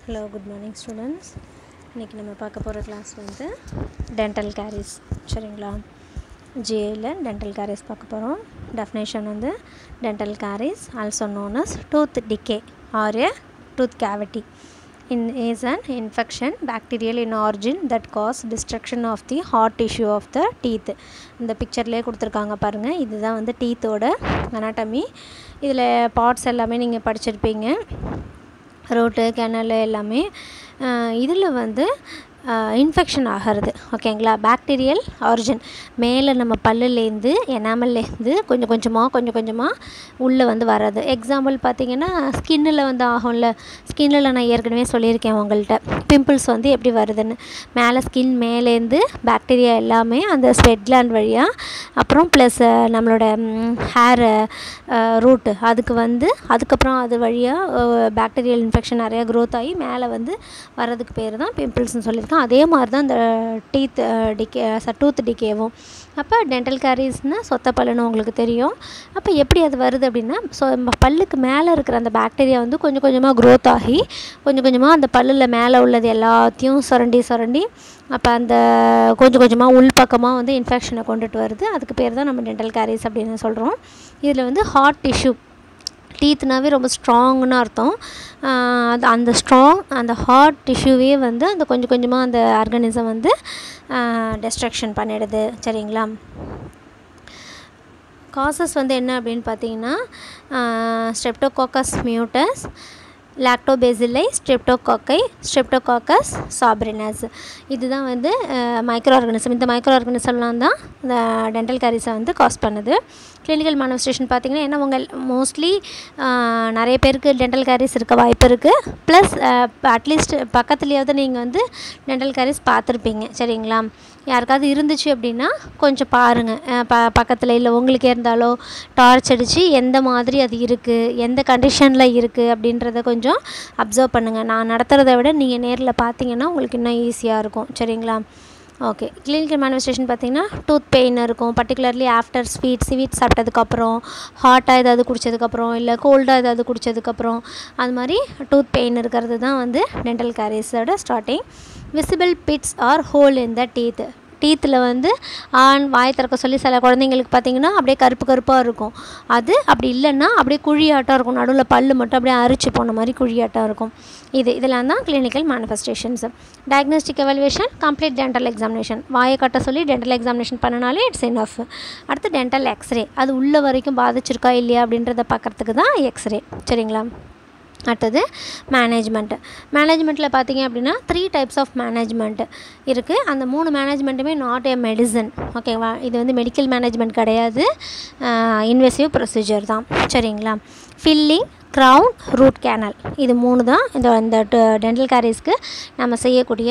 Hello good morning students இன்றைக்கி நம்ம பார்க்க போகிற கிளாஸ் வந்து டென்டல் கேரிஸ் சரிங்களா ஜிஏயில் டென்டல் கேரிஸ் பார்க்க போகிறோம் டெஃபினேஷன் வந்து dental caries also known as tooth decay or a tooth cavity in is an infection bacterial in origin that cause destruction of the hard tissue of the teeth இந்த பிக்சர்லேயே கொடுத்துருக்காங்க பாருங்கள் இதுதான் வந்து டீத்தோட anatomy இதில் parts எல்லாமே நீங்கள் படிச்சிருப்பீங்க ரோட்டு கெனல் எல்லாமே இதில் வந்து இன்ஃபெக்ஷன் ஆகிறது ஓகேங்களா பாக்டீரியல் ஆரிஜின் மேலே நம்ம பல்லுலேருந்து எனாமல்லேருந்து கொஞ்சம் கொஞ்சமாக கொஞ்சம் கொஞ்சமாக உள்ளே வந்து வர்றது எக்ஸாம்பிள் பார்த்தீங்கன்னா ஸ்கின்னில் வந்து ஆகும்ல ஸ்கின்னில் நான் ஏற்கனவே சொல்லியிருக்கேன் உங்கள்கிட்ட பிம்பிள்ஸ் வந்து எப்படி வருதுன்னு மேலே ஸ்கின் மேலேருந்து பாக்டீரியா எல்லாமே அந்த ஸ்வெட் கிளாண்ட் வழியாக அப்புறம் ப்ளஸ் நம்மளோட ஹேர் ரூட்டு அதுக்கு வந்து அதுக்கப்புறம் அது வழியாக பாக்டீரியல் இன்ஃபெக்ஷன் நிறையா க்ரோத் ஆகி மேலே வந்து வர்றதுக்கு பேர் தான் பிம்பிள்ஸ்னு சொல்லியிருக்கேன் அதே மாதிரி தான் இந்த டீத் டிகே டூத் டிகேவும் அப்போ டென்டல் கேரிஸ்னால் சொத்த பல்லுன்னு உங்களுக்கு தெரியும் அப்போ எப்படி அது வருது அப்படின்னா ஸோ பல்லுக்கு மேலே இருக்கிற அந்த பாக்டீரியா வந்து கொஞ்சம் கொஞ்சமாக க்ரோத் ஆகி கொஞ்சம் கொஞ்சமாக அந்த பல்லில் மேலே உள்ளது எல்லாத்தையும் சுரண்டி சுரண்டி அப்போ அந்த கொஞ்சம் கொஞ்சமாக உள்பக்கமாக வந்து இன்ஃபெக்ஷனை கொண்டுட்டு வருது அதுக்கு பேர் தான் நம்ம டென்டல் கேரிஸ் அப்படின்னு சொல்கிறோம் இதில் வந்து ஹார்ட் டிஷ்யூ டீத்னாவே ரொம்ப ஸ்ட்ராங்னு அர்த்தம் அது அந்த ஸ்ட்ராங் அந்த ஹார்ட் டிஷ்யூவே வந்து அந்த கொஞ்சம் கொஞ்சமாக அந்த ஆர்கனிசம் வந்து டெஸ்ட்ரக்ஷன் பண்ணிடுது சரிங்களா காசஸ் வந்து என்ன அப்படின்னு பார்த்தீங்கன்னா ஸ்ட்ரெப்டோகாக்கஸ் மியூட்டஸ் லாக்டோபேசிலை ஸ்ட்ரெப்டோகாக்கை ஸ்ட்ரெப்டோகாக்கஸ் சாப்ரினஸ் இதுதான் வந்து மைக்ரோ ஆர்கனிசம் இந்த மைக்ரோ ஆர்கனிசம்லாம் தான் இந்த டென்டல் கேரிஸை வந்து காஸ் பண்ணுது கிளினிக்கல் மேனிஃபெஸ்டேஷன் பார்த்திங்கன்னா ஏன்னா உங்கள் மோஸ்ட்லி நிறைய பேருக்கு டென்டல் கேரிஸ் இருக்க வாய்ப்பு இருக்குது ப்ளஸ் அட்லீஸ்ட் பக்கத்துலேயாவது நீங்கள் வந்து டென்டல் கேரிஸ் பார்த்துருப்பீங்க சரிங்களா யாருக்காவது இருந்துச்சு அப்படின்னா கொஞ்சம் பாருங்கள் ப பக்கத்தில் இல்லை உங்களுக்கு இருந்தாலோ டார்ச் அடித்து எந்த மாதிரி அது இருக்குது எந்த கண்டிஷனில் இருக்குது அப்படின்றத கொஞ்சம் அப்சர்வ் பண்ணுங்கள் நான் நடத்துகிறத விட நீங்கள் நேரில் பார்த்தீங்கன்னா உங்களுக்கு இன்னும் ஈஸியாக இருக்கும் சரிங்களா ஓகே கிளினிக்கல் மேனிஃபெஸ்டேஷன் பார்த்திங்கன்னா டூத் பெயின் இருக்கும் பர்டிகுலர்லி ஆஃப்டர் ஸ்வீட் ஸ்வீட் சாப்பிட்டதுக்கப்புறம் ஹாட்டாக ஏதாவது குடித்ததுக்கப்புறம் இல்லை கோல்டாக ஏதாவது குடித்ததுக்கப்புறம் அது மாதிரி டூத் பெயின் இருக்கிறது தான் வந்து டென்டல் கேரிஸோட starting visible pits or hole in the teeth டீத்தில் வந்து ஆண் வாய் திறக்க சொல்லி சில குழந்தைங்களுக்கு பார்த்திங்கன்னா அப்படியே கருப்பு கருப்பாக இருக்கும் அது அப்படி இல்லைன்னா அப்படியே குழியாட்டம் இருக்கும் நடுவில் பல் மட்டும் அப்படியே அரிச்சு போன மாதிரி குழியாட்டம் இருக்கும் இது இதெல்லாம் தான் clinical manifestations diagnostic evaluation complete dental examination வாயை கட்ட சொல்லி டென்டல் எக்ஸாமினேஷன் பண்ணனாலே இட்ஸ் இனஃப் அடுத்து டென்டல் எக்ஸ்ரே அது உள்ள வரைக்கும் பாதிச்சிருக்கா இல்லையா அப்படின்றத பார்க்குறதுக்கு தான் எக்ஸ்ரே சரிங்களா அடுத்தது மேனேஜ்மெண்ட்டு மேனேஜ்மெண்ட்டில் பார்த்தீங்க அப்படின்னா த்ரீ டைப்ஸ் ஆஃப் மேனேஜ்மெண்ட் இருக்குது அந்த மூணு மேனேஜ்மெண்ட்டுமே நாட் ஏ மெடிசன் ஓகேவா இது வந்து மெடிக்கல் மேனேஜ்மெண்ட் கிடையாது இன்வெசிவ் ப்ரொசீஜர் தான் சரிங்களா ஃபில்லிங் க்ரவுன் ரூட் கேனல் இது மூணு தான் இந்த இந்த டென்டல் கேரிஸ்க்கு நம்ம செய்யக்கூடிய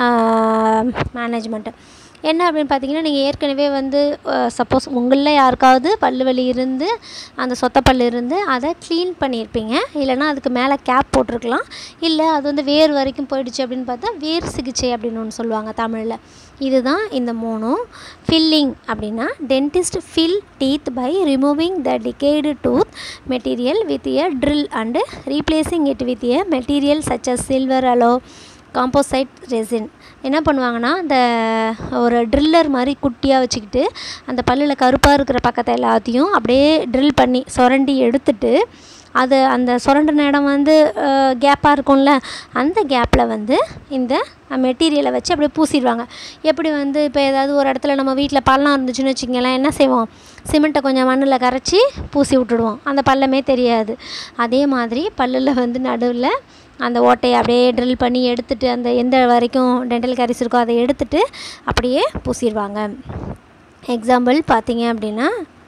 மேனேஜ்மெண்ட்டு என்ன அப்படின்னு பார்த்தீங்கன்னா நீங்கள் ஏற்கனவே வந்து சப்போஸ் உங்களில் யாருக்காவது பல்லு வலி இருந்து அந்த சொத்த பல் இருந்து அதை க்ளீன் பண்ணியிருப்பீங்க இல்லைனா அதுக்கு மேலே கேப் போட்டிருக்கலாம் இல்லை அது வந்து வேர் வரைக்கும் போயிடுச்சு அப்படின்னு பார்த்தா வேர் சிகிச்சை அப்படின்னு ஒன்று சொல்லுவாங்க தமிழில் இதுதான் இந்த மூணும் ஃபில்லிங் அப்படின்னா dentist fill teeth by removing the decayed tooth material with a drill and replacing it with a material such as silver alloy composite resin என்ன பண்ணுவாங்கன்னா அந்த ஒரு ட்ரில்லர் மாதிரி குட்டியாக வச்சுக்கிட்டு அந்த பல்லில் கருப்பாக இருக்கிற பக்கத்தை எல்லாத்தையும் அப்படியே ட்ரில் பண்ணி சுரண்டி எடுத்துட்டு அது அந்த சுரண்டின இடம் வந்து கேப்பாக இருக்கும்ல அந்த கேப்பில் வந்து இந்த மெட்டீரியலை வச்சு அப்படியே பூசிடுவாங்க எப்படி வந்து இப்போ ஏதாவது ஒரு இடத்துல நம்ம வீட்டில் பள்ளம் இருந்துச்சுன்னு வச்சுக்கங்களேன் என்ன செய்வோம் சிமெண்ட்டை கொஞ்சம் மண்ணில் கரைச்சி பூசி விட்டுடுவோம் அந்த பள்ளமே தெரியாது அதே மாதிரி பல்லில் வந்து நடுவில் அந்த ஓட்டையை அப்படியே ட்ரில் பண்ணி எடுத்துகிட்டு அந்த எந்த வரைக்கும் டென்டல் கேரிஸ் இருக்கோ அதை எடுத்துகிட்டு அப்படியே பூசிடுவாங்க எக்ஸாம்பிள் பார்த்தீங்க அப்படின்னா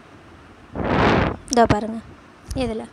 இதோ பாருங்கள் இதில்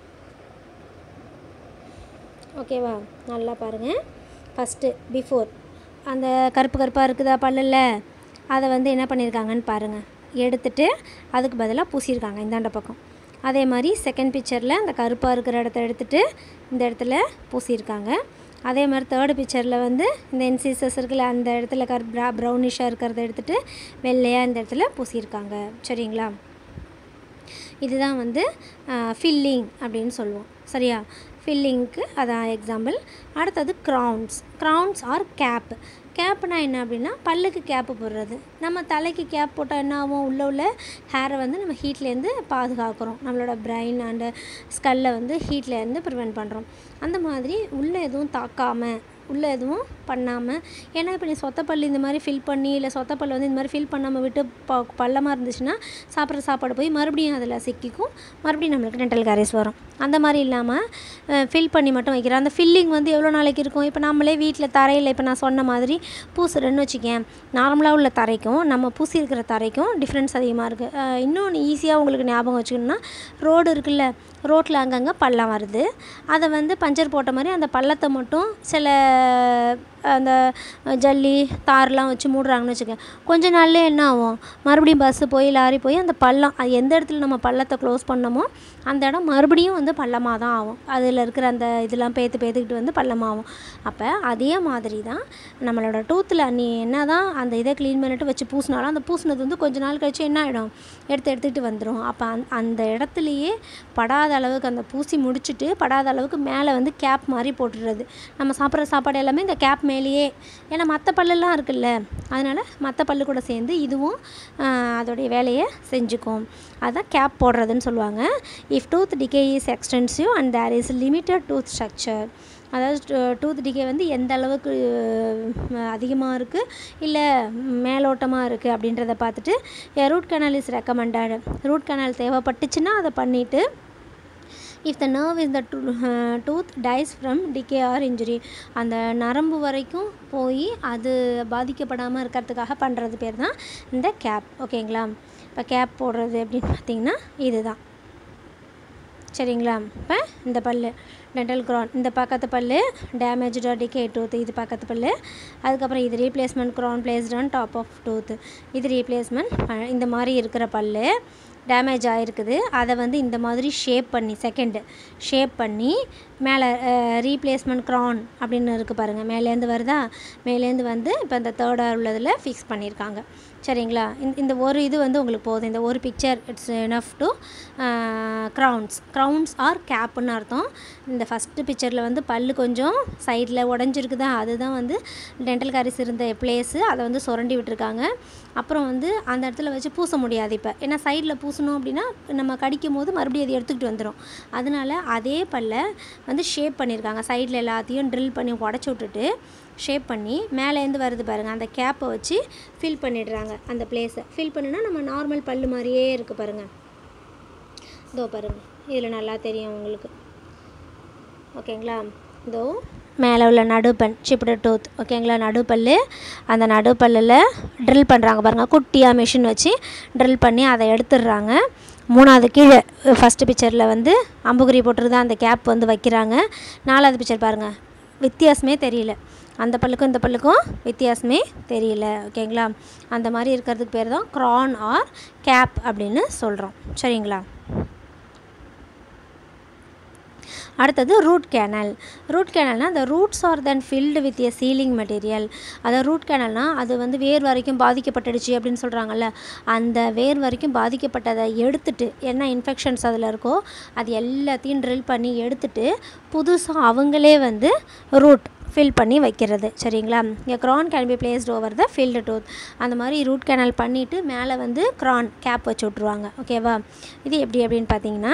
ஓகேவா நல்லா பாருங்கள் ஃபஸ்ட்டு பிஃபோர் அந்த கருப்பு கருப்பாக இருக்குதா பல்லில் அதை வந்து என்ன பண்ணியிருக்காங்கன்னு பாருங்கள் எடுத்துகிட்டு அதுக்கு பதிலாக பூசியிருக்காங்க இந்தாண்ட பக்கம் அதே மாதிரி செகண்ட் பிக்சரில் அந்த கருப்பாக இருக்கிற இடத்த எடுத்துகிட்டு இந்த இடத்துல பூசியிருக்காங்க அதே மாதிரி தேர்டு பிக்சரில் வந்து இந்த இன்சீசஸ் இருக்குல்ல அந்த இடத்துல கரு ப்ரா ப்ரௌனிஷாக இருக்கிறத எடுத்துகிட்டு வெள்ளையாக இந்த இடத்துல பூசியிருக்காங்க சரிங்களா இதுதான் வந்து ஃபில்லிங் அப்படின்னு சொல்லுவோம் சரியா ஃபில்லிங்க்கு அதான் எக்ஸாம்பிள் அடுத்தது க்ரௌன்ஸ் க்ரௌன்ஸ் ஆர் கேப் கேப்னா என்ன அப்படின்னா பல்லுக்கு கேப்பு போடுறது நம்ம தலைக்கு கேப் போட்டால் என்ன ஆகும் உள்ள உள்ள ஹேரை வந்து நம்ம ஹீட்லேருந்து பாதுகாக்கிறோம் நம்மளோட பிரெயின் அண்டு ஸ்கல்லை வந்து ஹீட்லேருந்து ப்ரிவெண்ட் பண்ணுறோம் அந்த மாதிரி உள்ளே எதுவும் தாக்காமல் உள்ளே எதுவும் பண்ணாமல் ஏன்னா இப்போ நீ சொத்தப்பல் இந்த மாதிரி ஃபில் பண்ணி இல்லை சொத்தப்பல் வந்து இந்த மாதிரி ஃபில் பண்ணாமல் விட்டு ப பள்ளமாக இருந்துச்சுன்னா சாப்பிட்ற சாப்பாடு போய் மறுபடியும் அதில் சிக்கிக்கும் மறுபடியும் நம்மளுக்கு டென்டல் கேரிஸ் வரும் அந்த மாதிரி இல்லாமல் ஃபில் பண்ணி மட்டும் வைக்கிறேன் அந்த ஃபில்லிங் வந்து எவ்வளோ நாளைக்கு இருக்கும் இப்போ நம்மளே வீட்டில் தரையில் இப்போ நான் சொன்ன மாதிரி பூசுறேன்னு வச்சுக்கேன் நார்மலாக உள்ள தரைக்கும் நம்ம பூசி இருக்கிற தரைக்கும் டிஃப்ரென்ஸ் அதிகமாக இருக்குது இன்னொன்று ஈஸியாக உங்களுக்கு ஞாபகம் வச்சுக்கணுன்னா ரோடு இருக்குல்ல ரோட்டில் அங்கங்கே பள்ளம் வருது அதை வந்து பஞ்சர் போட்ட மாதிரி அந்த பள்ளத்தை மட்டும் சில அந்த ஜல்லி தார்லாம் வச்சு மூடுறாங்கன்னு வச்சுக்கோங்க கொஞ்ச நாள்லே என்ன ஆகும் மறுபடியும் பஸ்ஸு போய் லாரி போய் அந்த பள்ளம் அது எந்த இடத்துல நம்ம பள்ளத்தை க்ளோஸ் பண்ணமோ அந்த இடம் மறுபடியும் வந்து பள்ளமாக தான் ஆகும் அதில் இருக்கிற அந்த இதெல்லாம் பேத்து பேத்துக்கிட்டு வந்து பள்ளமாகும் அப்போ அதே மாதிரி தான் நம்மளோட டூத்தில் நீ என்ன தான் அந்த இதை க்ளீன் பண்ணிட்டு வச்சு பூசினாலும் அந்த பூசினது வந்து கொஞ்ச நாள் கழிச்சு என்ன ஆகிடும் எடுத்து எடுத்துக்கிட்டு வந்துடும் அப்போ அந் அந்த இடத்துலையே படாத அளவுக்கு அந்த பூசி முடிச்சுட்டு படாத அளவுக்கு மேலே வந்து கேப் மாதிரி போட்டுடுறது நம்ம சாப்பிட்ற சாப்பாடு எல்லாமே இந்த கேப் மேலேயே ஏன்னா மற்ற பல்லெல்லாம் இருக்குல்ல அதனால் மற்ற பல்லு கூட சேர்ந்து இதுவும் அதோடைய வேலையை செஞ்சுக்கும் அதுதான் கேப் போடுறதுன்னு சொல்லுவாங்க if tooth decay is extensive and there is limited tooth structure அதாவது டூத் டிகே வந்து எந்த அளவுக்கு அதிகமாக இருக்குது இல்லை மேலோட்டமாக இருக்குது அப்படின்றத பார்த்துட்டு root canal is recommended root canal தேவைப்பட்டுச்சுன்னா அதை பண்ணிவிட்டு if the nerve is the tooth dies from decay or injury அந்த நரம்பு வரைக்கும் போய் அது பாதிக்கப்படாமல் இருக்கிறதுக்காக பண்ணுறது பேர் தான் இந்த கேப் ஓகேங்களா இப்போ கேப் போடுறது அப்படின்னு பார்த்தீங்கன்னா இதுதான் சரிங்களா இப்போ இந்த பல் டென்டல் க்ரான் இந்த பக்கத்து பல் டேமேஜ்டு டிகே டூத் இது பக்கத்து பல் அதுக்கப்புறம் இது replacement crown placed on top of tooth இது ரீப்ளேஸ்மெண்ட் இந்த மாதிரி இருக்கிற பல் டேமேஜ் ஆகிருக்குது அதை வந்து இந்த மாதிரி ஷேப் பண்ணி செகண்டு ஷேப் பண்ணி மேலே ரீப்ளேஸ்மெண்ட் க்ரான் அப்படின்னு இருக்குது பாருங்கள் மேலேருந்து வருதா மேலேருந்து வந்து இப்போ இந்த தேர்டாக உள்ளதில் ஃபிக்ஸ் பண்ணியிருக்காங்க சரிங்களா இந்த இந்த ஒரு இது வந்து உங்களுக்கு போதும் இந்த ஒரு picture it's enough to crowns crowns or கேப்புன்னு அர்த்தம் இந்த ஃபஸ்ட்டு பிக்சரில் வந்து பல்லு கொஞ்சம் சைடில் உடஞ்சிருக்குதா அதுதான் வந்து டென்டல் காரிஸ் இருந்த பிளேஸு அதை வந்து சுரண்டி விட்டுருக்காங்க அப்புறம் வந்து அந்த இடத்துல வச்சு பூச முடியாது இப்போ ஏன்னா சைடில் பூசணும் அப்படின்னா நம்ம கடிக்கும் போது மறுபடியும் அது எடுத்துக்கிட்டு வந்துடும் அதனால அதே பல்லை வந்து ஷேப் பண்ணியிருக்காங்க சைடில் எல்லாத்தையும் ட்ரில் பண்ணி உடச்சி விட்டுட்டு ஷேப் பண்ணி மேலேருந்து வருது பாருங்கள் அந்த கேப்பை வச்சு ஃபில் பண்ணிடுறாங்க அந்த பிளேஸை ஃபில் பண்ணுனா நம்ம நார்மல் பல்லு மாதிரியே இருக்குது பாருங்கள் இதோ பாருங்கள் இதில் நல்லா தெரியும் உங்களுக்கு ஓகேங்களா இதோ மேலே உள்ள நடுப்பன் சிப்பிட டூத் ஓகேங்களா நடுப்பல் அந்த நடுப்பல்லில் ட்ரில் பண்ணுறாங்க பாருங்கள் குட்டியாக மிஷின் வச்சு ட்ரில் பண்ணி அதை எடுத்துடுறாங்க மூணாவது கீழே ஃபஸ்ட்டு பிக்சரில் வந்து அம்புகுறி போட்டுருந்தா அந்த கேப் வந்து வைக்கிறாங்க நாலாவது பிக்சர் பாருங்கள் வித்தியாசமே தெரியல அந்த பல்லுக்கும் இந்த பல்லுக்கும் வித்தியாசமே தெரியல ஓகேங்களா அந்த மாதிரி இருக்கிறதுக்கு பேர் தான் க்ரான் ஆர் கேப் அப்படின்னு சொல்கிறோம் சரிங்களா அடுத்தது ரூட் கேனல் ரூட் கேனல்னால் அந்த roots are then filled with a sealing material அதாவது ரூட் கேனல்னால் அது வந்து வேர் வரைக்கும் பாதிக்கப்பட்டுடுச்சு அப்படின்னு சொல்கிறாங்கல்ல அந்த வேர் வரைக்கும் பாதிக்கப்பட்டதை எடுத்துட்டு என்ன இன்ஃபெக்ஷன்ஸ் அதில் இருக்கோ அது எல்லாத்தையும் ட்ரில் பண்ணி எடுத்துட்டு புதுசாக அவங்களே வந்து ரூட் ஃபில் பண்ணி வைக்கிறது சரிங்களா இங்கே crown can be placed over the filled tooth அந்த மாதிரி ரூட் கேனல் பண்ணிவிட்டு மேலே வந்து க்ரான் கேப் வச்சு விட்ருவாங்க ஓகேவா இது எப்படி அப்படின்னு பார்த்தீங்கன்னா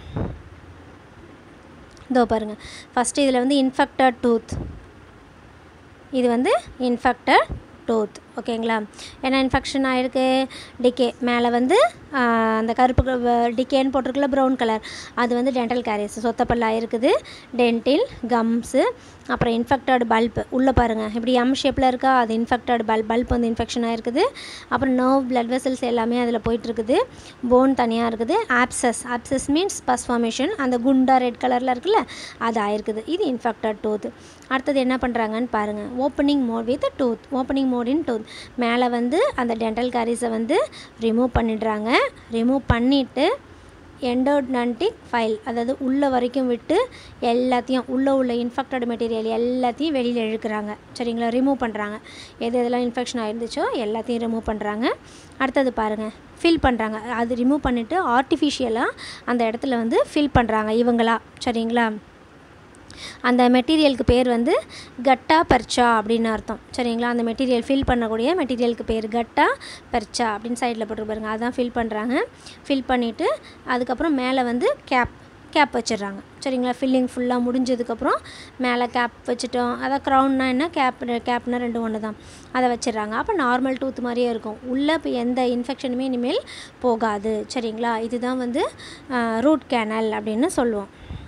இதோ பாருங்கள் ஃபஸ்ட்டு இதில் வந்து இன்ஃபெக்டட் டூத் இது வந்து இன்ஃபெக்டட் டூத் ஓகேங்களா ஏன்னா இன்ஃபெக்ஷன் ஆகிருக்கு டிகே மேலே வந்து அந்த கருப்பு டிகேன்னு போட்டிருக்குல ப்ரௌன் கலர் அது வந்து டென்டல் கேரியஸ் சொத்தப்பல் ஆகிருக்குது டென்டில் கம்ஸு அப்புறம் இன்ஃபெக்டட் பல்ப் உள்ளே பாருங்கள் இப்படி எம் ஷேப்பில் இருக்கா அது இன்ஃபெக்டட் பல்ப் பல்ப் வந்து இன்ஃபெக்ஷன் ஆகிருக்குது அப்புறம் நர்வ் பிளட் வெசல்ஸ் எல்லாமே அதில் போயிட்டுருக்குது போன் தனியாக இருக்குது abscess abscess means pus formation அந்த குண்டா ரெட் கலரில் இருக்குல்ல அது ஆயிருக்குது இது இன்ஃபெக்டட் டூத் அடுத்தது என்ன பண்ணுறாங்கன்னு பாருங்கள் opening mode with tooth opening mode in tooth மேலே வந்து அந்த டென்டல் கேரிஸை வந்து ரிமூவ் பண்ணிடுறாங்க ரிமூவ் பண்ணிவிட்டு எண்டோடன்டிக் ஃபைல் அதாவது உள்ளே வரைக்கும் விட்டு எல்லாத்தையும் உள்ளே உள்ள இன்ஃபெக்டட் மெட்டீரியல் எல்லாத்தையும் வெளியில் இழுக்கிறாங்க சரிங்களா ரிமூவ் பண்ணுறாங்க எது எதெல்லாம் இன்ஃபெக்ஷன் ஆயிருந்துச்சோ எல்லாத்தையும் ரிமூவ் பண்ணுறாங்க அடுத்தது பாருங்கள் ஃபில் பண்ணுறாங்க அது ரிமூவ் பண்ணிவிட்டு ஆர்டிஃபிஷியலாக அந்த இடத்துல வந்து ஃபில் பண்ணுறாங்க இவங்களா சரிங்களா அந்த மெட்டீரியலுக்கு பேர் வந்து கட்டா பர்ச்சா அப்படின்னு அர்த்தம் சரிங்களா அந்த மெட்டீரியல் ஃபில் பண்ணக்கூடிய மெட்டீரியலுக்கு பேர் கட்டா பர்ச்சா அப்படின்னு சைடில் போட்டு பாருங்க அதான் ஃபில் பண்ணுறாங்க ஃபில் பண்ணிவிட்டு அதுக்கப்புறம் மேலே வந்து கேப் கேப் வச்சிடுறாங்க சரிங்களா ஃபில்லிங் ஃபுல்லாக முடிஞ்சதுக்கப்புறம் மேலே கேப் வச்சுட்டோம் அதான் க்ரௌன்னா என்ன கேப் கேப்னா ரெண்டு ஒன்று தான் அதை வச்சிடுறாங்க அப்போ நார்மல் டூத் மாதிரியே இருக்கும் உள்ளே இப்போ எந்த இன்ஃபெக்ஷனுமே இனிமேல் போகாது சரிங்களா இதுதான் வந்து ரூட் கேனல் அப்படின்னு சொல்லுவோம்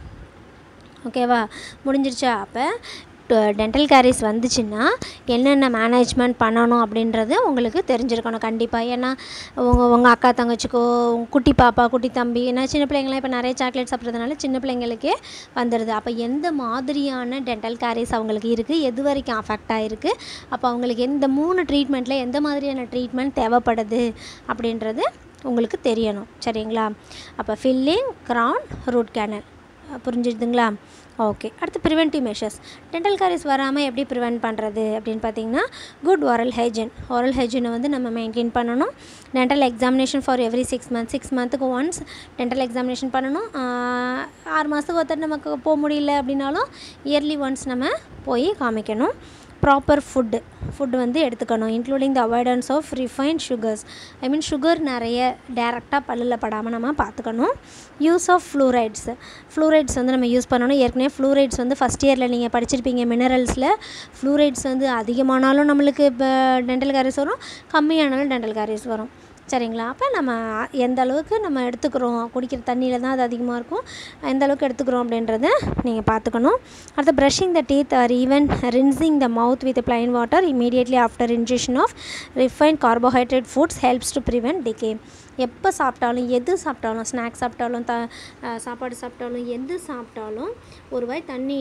ஓகேவா முடிஞ்சிருச்சா அப்போ டென்டல் கேரிஸ் வந்துச்சுன்னா என்னென்ன மேனேஜ்மெண்ட் பண்ணணும் அப்படின்றது உங்களுக்கு தெரிஞ்சிருக்கணும் கண்டிப்பாக ஏன்னா உங்கள் உங்கள் அக்கா தங்கச்சிக்கோ உங்க குட்டி பாப்பா குட்டி தம்பி ஏன்னா சின்ன பிள்ளைங்களாம் இப்போ நிறைய சாக்லேட் சாப்பிட்றதுனால சின்ன பிள்ளைங்களுக்கே வந்துடுது அப்போ எந்த மாதிரியான டென்டல் கேரிஸ் அவங்களுக்கு இருக்குது எது வரைக்கும் அஃபெக்ட் ஆகிருக்கு அப்போ அவங்களுக்கு எந்த மூணு ட்ரீட்மெண்ட்டில் எந்த மாதிரியான ட்ரீட்மெண்ட் தேவைப்படுது அப்படின்றது உங்களுக்கு தெரியணும் சரிங்களா அப்போ ஃபில்லிங் க்ரௌன் ரூட் கேனல் புரிஞ்சுதுங்களா ஓகே அடுத்து ப்ரிவென்டிவ் மெஷர்ஸ் டென்டல் காரிஸ் வராமல் எப்படி ப்ரிவென்ட் பண்ணுறது அப்படின்னு பார்த்தீங்கன்னா good oral hygiene oral hygiene வந்து நம்ம மெயின்டைன் பண்ணணும் dental examination for every six month six மந்த்துக்கு ஒன்ஸ் டென்டல் எக்ஸாமினேஷன் பண்ணணும் ஆஹ் ஆறு மாதத்துக்கு ஒருத்தர் நமக்கு போக முடியல அப்படின்னாலும் இயர்லி ஒன்ஸ் நம்ம போய் காமிக்கணும் ப்ராப்பர் ஃபுட்டு ஃபுட் வந்து எடுத்துக்கணும் including the avoidance of refined sugars I mean sugar நிறைய டேரெக்டாக பல்லில் படாமல் நம்ம பார்த்துக்கணும் யூஸ் ஆஃப் ஃப்ளூரைட்ஸ் ஃப்ளூரைட்ஸ் வந்து நம்ம யூஸ் பண்ணணும் ஏற்கனவே ஃப்ளூரைட்ஸ் வந்து ஃபஸ்ட் இயரில் நீங்கள் படிச்சிருப்பீங்க மினரல்ஸில் ஃப்ளூரைட்ஸ் வந்து அதிகமானாலும் நம்மளுக்கு இப்போ டென்டல் கேரிஸ் வரும் கம்மியானாலும் டென்டல் கேரிஸ் வரும் சரிங்களா அப்போ நம்ம எந்த அளவுக்கு நம்ம எடுத்துக்கிறோம் குடிக்கிற தண்ணியில் தான் அது அதிகமாக இருக்கும் எந்த அளவுக்கு எடுத்துக்கிறோம் அப்படின்றத நீங்கள் பார்த்துக்கணும் அடுத்து brushing the teeth or even rinsing the mouth with plain water immediately after ingestion of refined carbohydrate foods helps to prevent decay எப்போ சாப்பிட்டாலும் எது சாப்பிட்டாலும் ஸ்நாக்ஸ் சாப்பிட்டாலும் த அஹ் சாப்பாடு சாப்பிட்டாலும் எது சாப்பிட்டாலும் ஒரு வாய் தண்ணி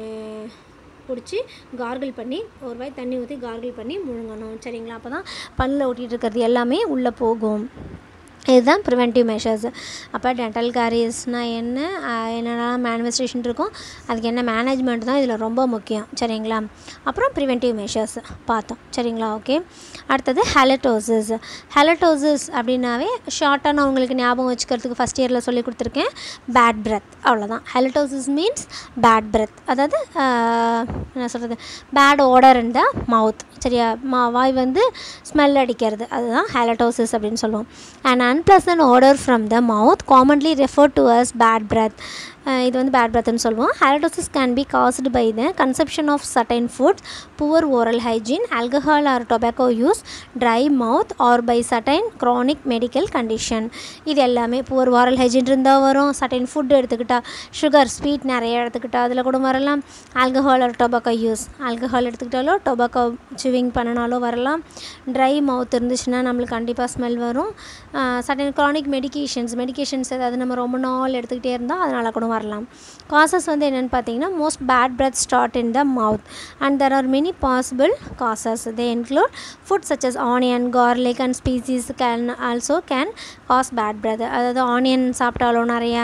பிடிச்சி கார்கிள் பண்ணி ஒரு வாய் தண்ணி ஊற்றி கார்கிள் பண்ணி முழுங்கணும் சரிங்களா அப்போ தான் பல்லில் ஒட்டிகிட்டு இருக்கிறது எல்லாமே உள்ளே போகும் இதுதான் ப்ரிவென்டிவ் மெஷர்ஸ் அப்போ டென்டல் காரியஸ்னால் என்ன ஆஹ் என்னென்னலாம் மேனிஃபெஸ்டேஷன் இருக்கும் அதுக்கு என்ன மேனேஜ்மெண்ட் தான் இதில் ரொம்ப முக்கியம் சரிங்களா அப்புறம் ப்ரிவென்டிவ் மெஷர்ஸ் பார்த்தோம் சரிங்களா ஓகே அடுத்தது ஹெலட்டோசிஸ் ஹெலட்டோசிஸ் அப்படின்னாவே ஷார்ட்டாக நான் உங்களுக்கு ஞாபகம் வச்சுக்கிறதுக்கு ஃபஸ்ட் இயரில் சொல்லி கொடுத்துருக்கேன் பேட் பிரெத் அவ்வளோதான் ஹெலட்டோசிஸ் மீன்ஸ் பேட் பிரெத் அதாவது ஆஹ் என்ன சொல்கிறது பேட் ஓடர் இன் த மவுத் சரியா மா வாய் வந்து ஸ்மெல் அடிக்கிறது அதுதான் ஹெலட்டோசிஸ் அப்படின்னு சொல்லுவோம் and unpleasant odor from the mouth commonly referred to as bad breath அஹ் இது வந்து பேட் breathன்னு சொல்லுவோம் halitosis can be caused by the consumption of certain foods poor oral hygiene alcohol or tobacco use dry mouth or by certain chronic medical condition இது எல்லாமே poor oral hygiene இருந்தால் வரும் certain food எடுத்துக்கிட்டா sugar sweet நிறைய எடுத்துக்கிட்டா அதில் கூட வரலாம் ஆல்கஹால் ஒரு டொபாக்கோ யூஸ் ஆல்கஹால் எடுத்துக்கிட்டாலோ டொபாக்கோ சிவிங் பண்ணினாலோ வரலாம் ட்ரை மவுத் இருந்துச்சுன்னா நம்மளுக்கு கண்டிப்பாக ஸ்மெல் வரும் சடன் க்ரானிக் மெடிகேஷன்ஸ் மெடிகேஷன்ஸ் ஏதாவது நம்ம ரொம்ப நாள் எடுத்துக்கிட்டே இருந்தால் அதனால் கூட வரலாம் காசஸ் வந்து என்னென்னு பார்த்தீங்கன்னா most bad breath start in the mouth and there are many possible causes they include food such as onion garlic and species can also can cause bad breath அதாவது ஆனியன் சாப்பிட்டாலோ நிறைய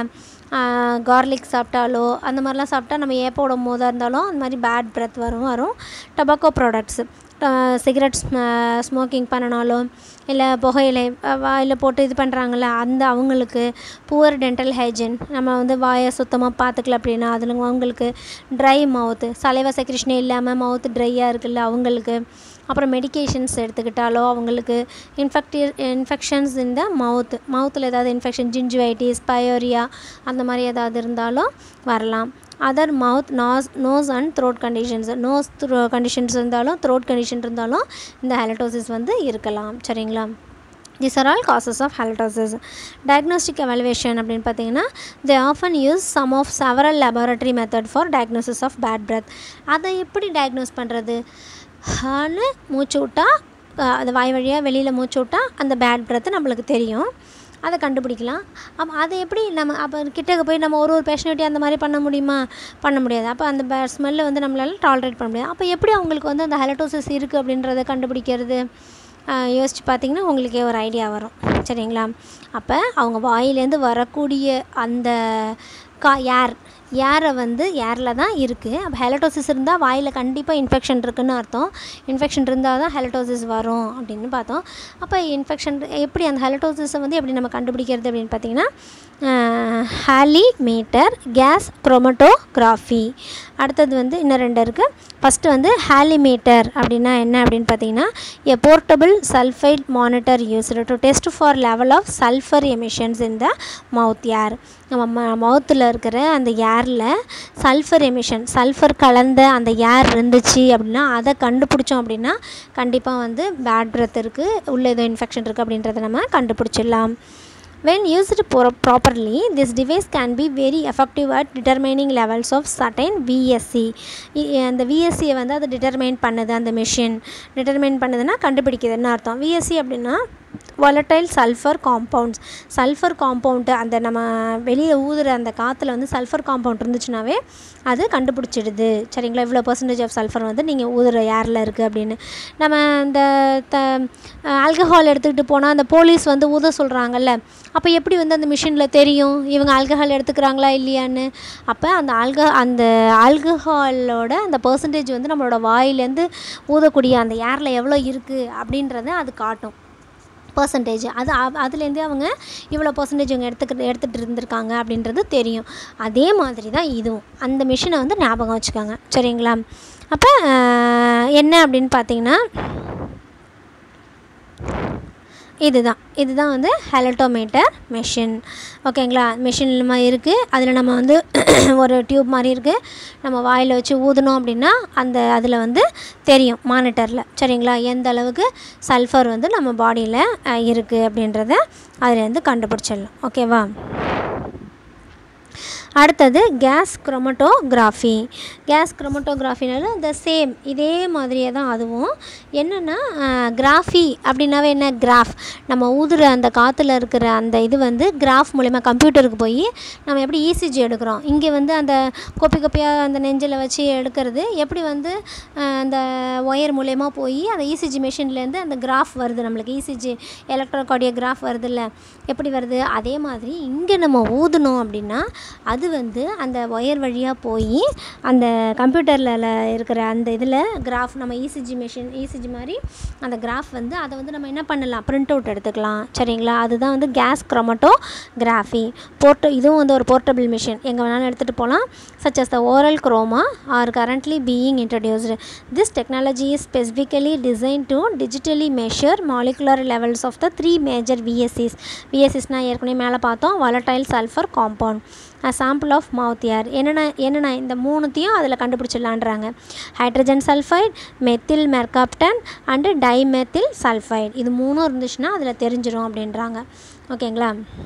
கார்லிக் சாப்பிட்டாலோ அந்த மாதிரிலாம் சாப்பிட்டா நம்ம ஏப்ப உடம்பு போதாக இருந்தாலும் அந்த மாதிரி பேட் breath வரும் வரும் டொபாக்கோ ப்ராடக்ட்ஸ் சிகரெட் ஸ்மோக்கிங் பண்ணனாலோ இல்லை புகையிலை வாயில் போட்டு இது பண்ணுறாங்கல்ல அந்த அவங்களுக்கு புவர் டென்டல் ஹைஜீன் நம்ம வந்து வாயை சுத்தமாக பார்த்துக்கல அப்படின்னா அதில் அவங்களுக்கு ட்ரை மவுத்து சலைவா செக்ரிஷனே இல்லாமல் மவுத் ட்ரையாக இருக்குல்ல அவங்களுக்கு அப்புறம் மெடிகேஷன்ஸ் எடுத்துக்கிட்டாலோ அவங்களுக்கு இன்ஃபெக்டி இன்ஃபெக்ஷன்ஸ் இந்த மவுத் மவுத்தில் ஏதாவது இன்ஃபெக்ஷன் ஜிஞ்சுவைட்டிஸ் பயோரியா அந்த மாதிரி ஏதாவது இருந்தாலும் வரலாம் other mouth nose nose and throat conditions nose throat conditions இருந்தாலும் த்ரோட் கண்டிஷன் இருந்தாலும் இந்த ஹெலட்டோசிஸ் வந்து இருக்கலாம் சரிங்களா these are all causes of halitosis diagnostic evaluation அப்படின்னு பார்த்தீங்கன்னா they often use some of several laboratory method for diagnosis of bad breath அதை எப்படி diagnose பண்ணுறது ஹான்னு மூச்சு விட்டா அஹ், அது வாய் வழியாக வெளியில் மூச்சு விட்டா அந்த பேட் breath நம்மளுக்கு தெரியும் அதை கண்டுபிடிக்கலாம் அப்போ அதை எப்படி நம்ம அப்போ கிட்டக்க போய் நம்ம ஒரு ஒரு பேஷண்ட்டே அந்த மாதிரி பண்ண முடியுமா பண்ண முடியாது அப்போ அந்த பே ஸ்மெல்லை வந்து நம்மளால டாலரேட் பண்ண முடியாது அப்போ எப்படி அவங்களுக்கு வந்து அந்த ஹெலட்டோசிஸ் இருக்குது அப்படின்றத கண்டுபிடிக்கிறது ஆஹ் யோசிச்சு பார்த்தீங்கன்னா உங்களுக்கே ஒரு ஐடியா வரும் சரிங்களா அப்போ அவங்க வாயிலேருந்து வரக்கூடிய அந்த கா ஏர் ஏரை வந்து ஏரில் தான் இருக்குது அப்போ ஹெலட்டோசிஸ் இருந்தால் வாயில் கண்டிப்பாக இன்ஃபெக்ஷன் இருக்குன்னு அர்த்தம் இன்ஃபெக்ஷன் இருந்தால் தான் ஹெலட்டோசிஸ் வரும் அப்படின்னு பார்த்தோம் அப்போ இன்ஃபெக்ஷன் எப்படி அந்த ஹெலட்டோசிஸை வந்து எப்படி நம்ம கண்டுபிடிக்கிறது அப்படின்னு பார்த்தீங்கன்னா ஹாலிமீட்டர் கேஸ் குரோமட்டோகிராஃபி அடுத்தது வந்து இன்னும் ரெண்டு இருக்குது ஃபஸ்ட்டு வந்து ஹாலிமீட்டர் அப்படின்னா என்ன அப்படின்னு பார்த்தீங்கன்னா a portable sulphide monitor used to test for level of sulphur emissions in the mouth air நம்ம ம மவுத்தில் இருக்கிற அந்த ஏரில் சல்ஃபர் எமிஷன் சல்ஃபர் கலந்த அந்த ஏர் இருந்துச்சு அப்படின்னா அதை கண்டுபிடிச்சோம் அப்படின்னா கண்டிப்பாக வந்து பேட் breath இருக்குது உள்ளே ஏதோ இன்ஃபெக்ஷன் இருக்குது அப்படின்றத நம்ம கண்டுபிடிச்சிடலாம் When used pro- properly, this device can be very effective at determining levels of certain VSC. இ- அந்த விஎஸ்சியை வந்து அது டிட்டர்மைன் பண்ணுது அந்த மிஷின் டிட்டர்மைன் பண்ணுதுன்னா கண்டுபிடிக்குதுன்னு அர்த்தம் விஎஸ்சி அப்படின்னா volatile sulphur compounds sulphur compound அந்த நம்ம வெளியே ஊதுற அந்த காற்றுல வந்து சல்ஃபர் காம்பவுண்ட் இருந்துச்சுனாவே அது கண்டுபிடிச்சிடுது சரிங்களா இவ்வளோ பர்சன்டேஜ் ஆஃப் சல்ஃபர் வந்து நீங்கள் ஊதுற ஏரில் இருக்குது அப்படின்னு நம்ம இந்த த ஆல்கஹால் எடுத்துக்கிட்டு போனால் அந்த போலீஸ் வந்து ஊத சொல்கிறாங்கல்ல அப்போ எப்படி வந்து அந்த மிஷினில் தெரியும் இவங்க ஆல்கஹால் எடுத்துக்கிறாங்களா இல்லையான்னு அப்போ அந்த ஆல்க அந்த ஆல்கஹாலோட அந்த பர்சன்டேஜ் வந்து நம்மளோட வாயிலேருந்து ஊதக்கூடிய அந்த ஏரில் எவ்வளோ இருக்குது அப்படின்றத அது காட்டும் பர்சன்டேஜ் அது அ- அதுலேருந்தே அவங்க இவ்வளோ பர்சன்டேஜ் இவங்க எடுத்துக்கிட்டு எடுத்துகிட்டு இருந்திருக்காங்க அப்படின்றது தெரியும் அதே மாதிரி தான் இதுவும் அந்த மிஷினை வந்து ஞாபகம் வச்சுக்கோங்க சரிங்களா அப்போ என்ன அப்படின்னு பார்த்தீங்கன்னா இதுதான் இதுதான் வந்து ஹெலட்டோமீட்டர் மெஷின் ஓகேங்களா மெஷின் மாதிரி இருக்குது அதில் நம்ம வந்து ஒரு டியூப் மாதிரி இருக்குது நம்ம வாயில் வச்சு ஊதுனோம் அப்படின்னா அந்த அதில் வந்து தெரியும் மானிட்டரில் சரிங்களா எந்த அளவுக்கு சல்ஃபர் வந்து நம்ம பாடியில் இருக்குது அப்படின்றத அதுலேருந்து கண்டுபிடிச்சிடலாம் ஓகேவா அடுத்தது கேஸ் குரோமட்டோகிராஃபி கேஸ் குரோமட்டோகிராஃபினால த சேம் இதே மாதிரியே தான் அதுவும் என்னென்னா கிராஃபி அப்படின்னாவே என்ன கிராஃப் நம்ம ஊதுற அந்த காற்றுல இருக்கிற அந்த இது வந்து கிராஃப் மூலிமா கம்ப்யூட்டருக்கு போய் நம்ம எப்படி இசிஜி எடுக்கிறோம் இங்கே வந்து அந்த கோப்பி கோப்பியாக அந்த நெஞ்சில் வச்சு எடுக்கிறது எப்படி வந்து அஹ், அந்த ஒயர் மூலயமா போய் அந்த இசிஜி மிஷின்லேருந்து அந்த கிராஃப் வருது நம்மளுக்கு இசிஜி எலக்ட்ரோகார்டியோகிராஃப் வருதுல்ல எப்படி வருது அதே மாதிரி இங்கே நம்ம ஊதுனோம் அப்படின்னா அது வந்து அந்த ஒயர் வழியாக போய் அந்த கம்ப்யூட்டரில் இருக்கிற அந்த இதில் கிராஃப் நம்ம இசிஜி மிஷின் இசிஜி மாதிரி அந்த கிராஃப் வந்து அதை வந்து நம்ம என்ன பண்ணலாம் பிரிண்ட் அவுட் எடுத்துக்கலாம் சரிங்களா அதுதான் வந்து கேஸ் குரோமட்டோகிராஃபி போர்ட் இதுவும் வந்து ஒரு போர்ட்டபிள் மிஷின் எங்கே வேணாலும் எடுத்துகிட்டு போகலாம் such as the oral chroma are currently being introduced. This technology is specifically designed to digitally measure molecular levels of the three major VSCs. VSCs ஏற்கனவே மேலே பார்த்தோம் volatile sulfur compound. a sample of mouth air என்னென்ன என்னென்ன இந்த மூணுத்தையும் அதில் கண்டுபிடிச்சிடலான்றாங்க hydrogen sulphide methyl mercaptan and dimethyl sulphide இது மூணும் இருந்துச்சுன்னா அதில் தெரிஞ்சிடும் அப்படின்றாங்க ஓகேங்களா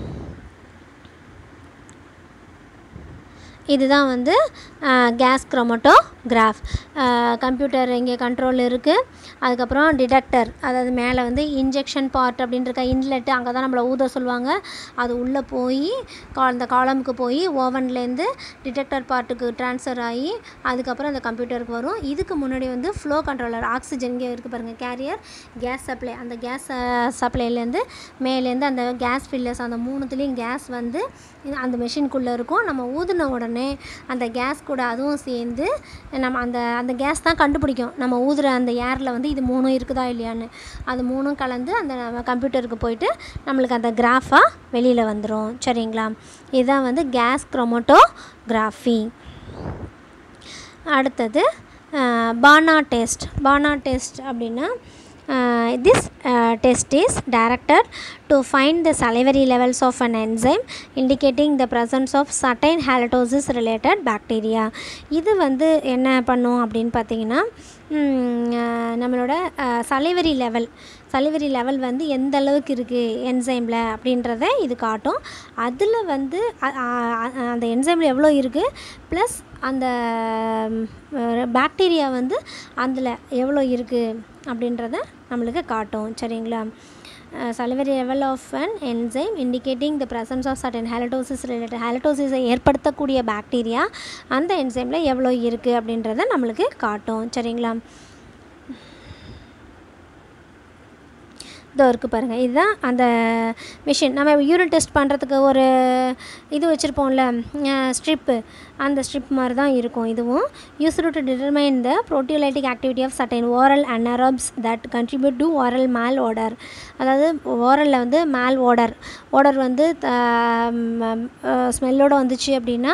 இதுதான் வந்து கேஸ் குரோமட்டோகிராஃப் கம்ப்யூட்டர் இங்கே கண்ட்ரோல் இருக்குது அதுக்கப்புறம் டிடெக்டர் அதாவது மேலே வந்து இன்ஜெக்ஷன் பார்ட் அப்படின்னு இருக்க இன்லெட்டு அங்கே தான் நம்மளை ஊத சொல்லுவாங்க அது உள்ளே போய் கா அந்த காலமுக்கு போய் ஓவன்லேருந்து டிடெக்டர் பார்ட்டுக்கு ட்ரான்ஸ்ஃபர் ஆகி அதுக்கப்புறம் அந்த கம்ப்யூட்டருக்கு வரும் இதுக்கு முன்னாடி வந்து ஃப்ளோ கண்ட்ரோலர் ஆக்சிஜன் இங்கே இருக்குது பாருங்கள் கேரியர் கேஸ் சப்ளை அந்த கேஸ் சப்ளைலேருந்து மேலேருந்து அந்த கேஸ் ஃபில்லர்ஸ் அந்த மூணுத்துலேயும் கேஸ் வந்து இது அந்த மெஷின்குள்ளே இருக்கும் நம்ம ஊதின உடனே அந்த கேஸ் கூட அதுவும் சேர்ந்து நம்ம அந்த அந்த கேஸ் தான் கண்டுபிடிக்கும் நம்ம ஊதுற அந்த ஏரில் வந்து இது மூணும் இருக்குதா இல்லையான்னு அது மூணும் கலந்து அந்த நம்ம கம்ப்யூட்டருக்கு போயிட்டு நம்மளுக்கு அந்த கிராஃபாக வெளியில் வந்துடும் சரிங்களா இதுதான் வந்து கேஸ் குரோமோட்டோகிராஃபி அடுத்தது பானா டெஸ்ட் பானா டெஸ்ட் அப்படின்னா this test is directed to find the salivary levels of an enzyme indicating the presence of certain halitosis related bacteria இது வந்து என்ன பண்ணும் அப்படின்னு பார்த்தீங்கன்னா ம், அஹ், நம்மளோட சலைவரி லெவல் சலைவரி லெவல் வந்து எந்த அளவுக்கு இருக்குது என்சைமில் அப்படின்றத இது காட்டும் அதில் வந்து அ- அ- அ- அந்த என்சைமில் எவ்வளோ இருக்குது ப்ளஸ் அந்த பாக்டீரியா வந்து அதில் எவ்வளோ இருக்குது அப்படின்றத நம்மளுக்கு காட்டும் சரிங்களா salivary level of an enzyme indicating the presence of certain halitosis related ஹாலட்டோசிஸை ஏற்படுத்தக்கூடிய பாக்டீரியா அந்த என்சைமில் எவ்வளோ இருக்குது அப்படின்றத நம்மளுக்கு காட்டும் சரிங்களா இதோ இருக்குது பாருங்கள் இதுதான் அந்த மிஷின் நம்ம யூரின் டெஸ்ட் பண்ணுறதுக்கு ஒரு இது வச்சுருப்போம்ல ஸ்ட்ரிப்பு அந்த ஸ்ட்ரிப் மாதிரி தான் இருக்கும் இதுவும் used to determine the proteolytic activity of certain oral anaerobes that contribute to oral malodour அதாவது ஓரலில் வந்து மேல் ஓடர் ஓடர் வந்து ஸ்மெல்லோடு வந்துச்சு அப்படின்னா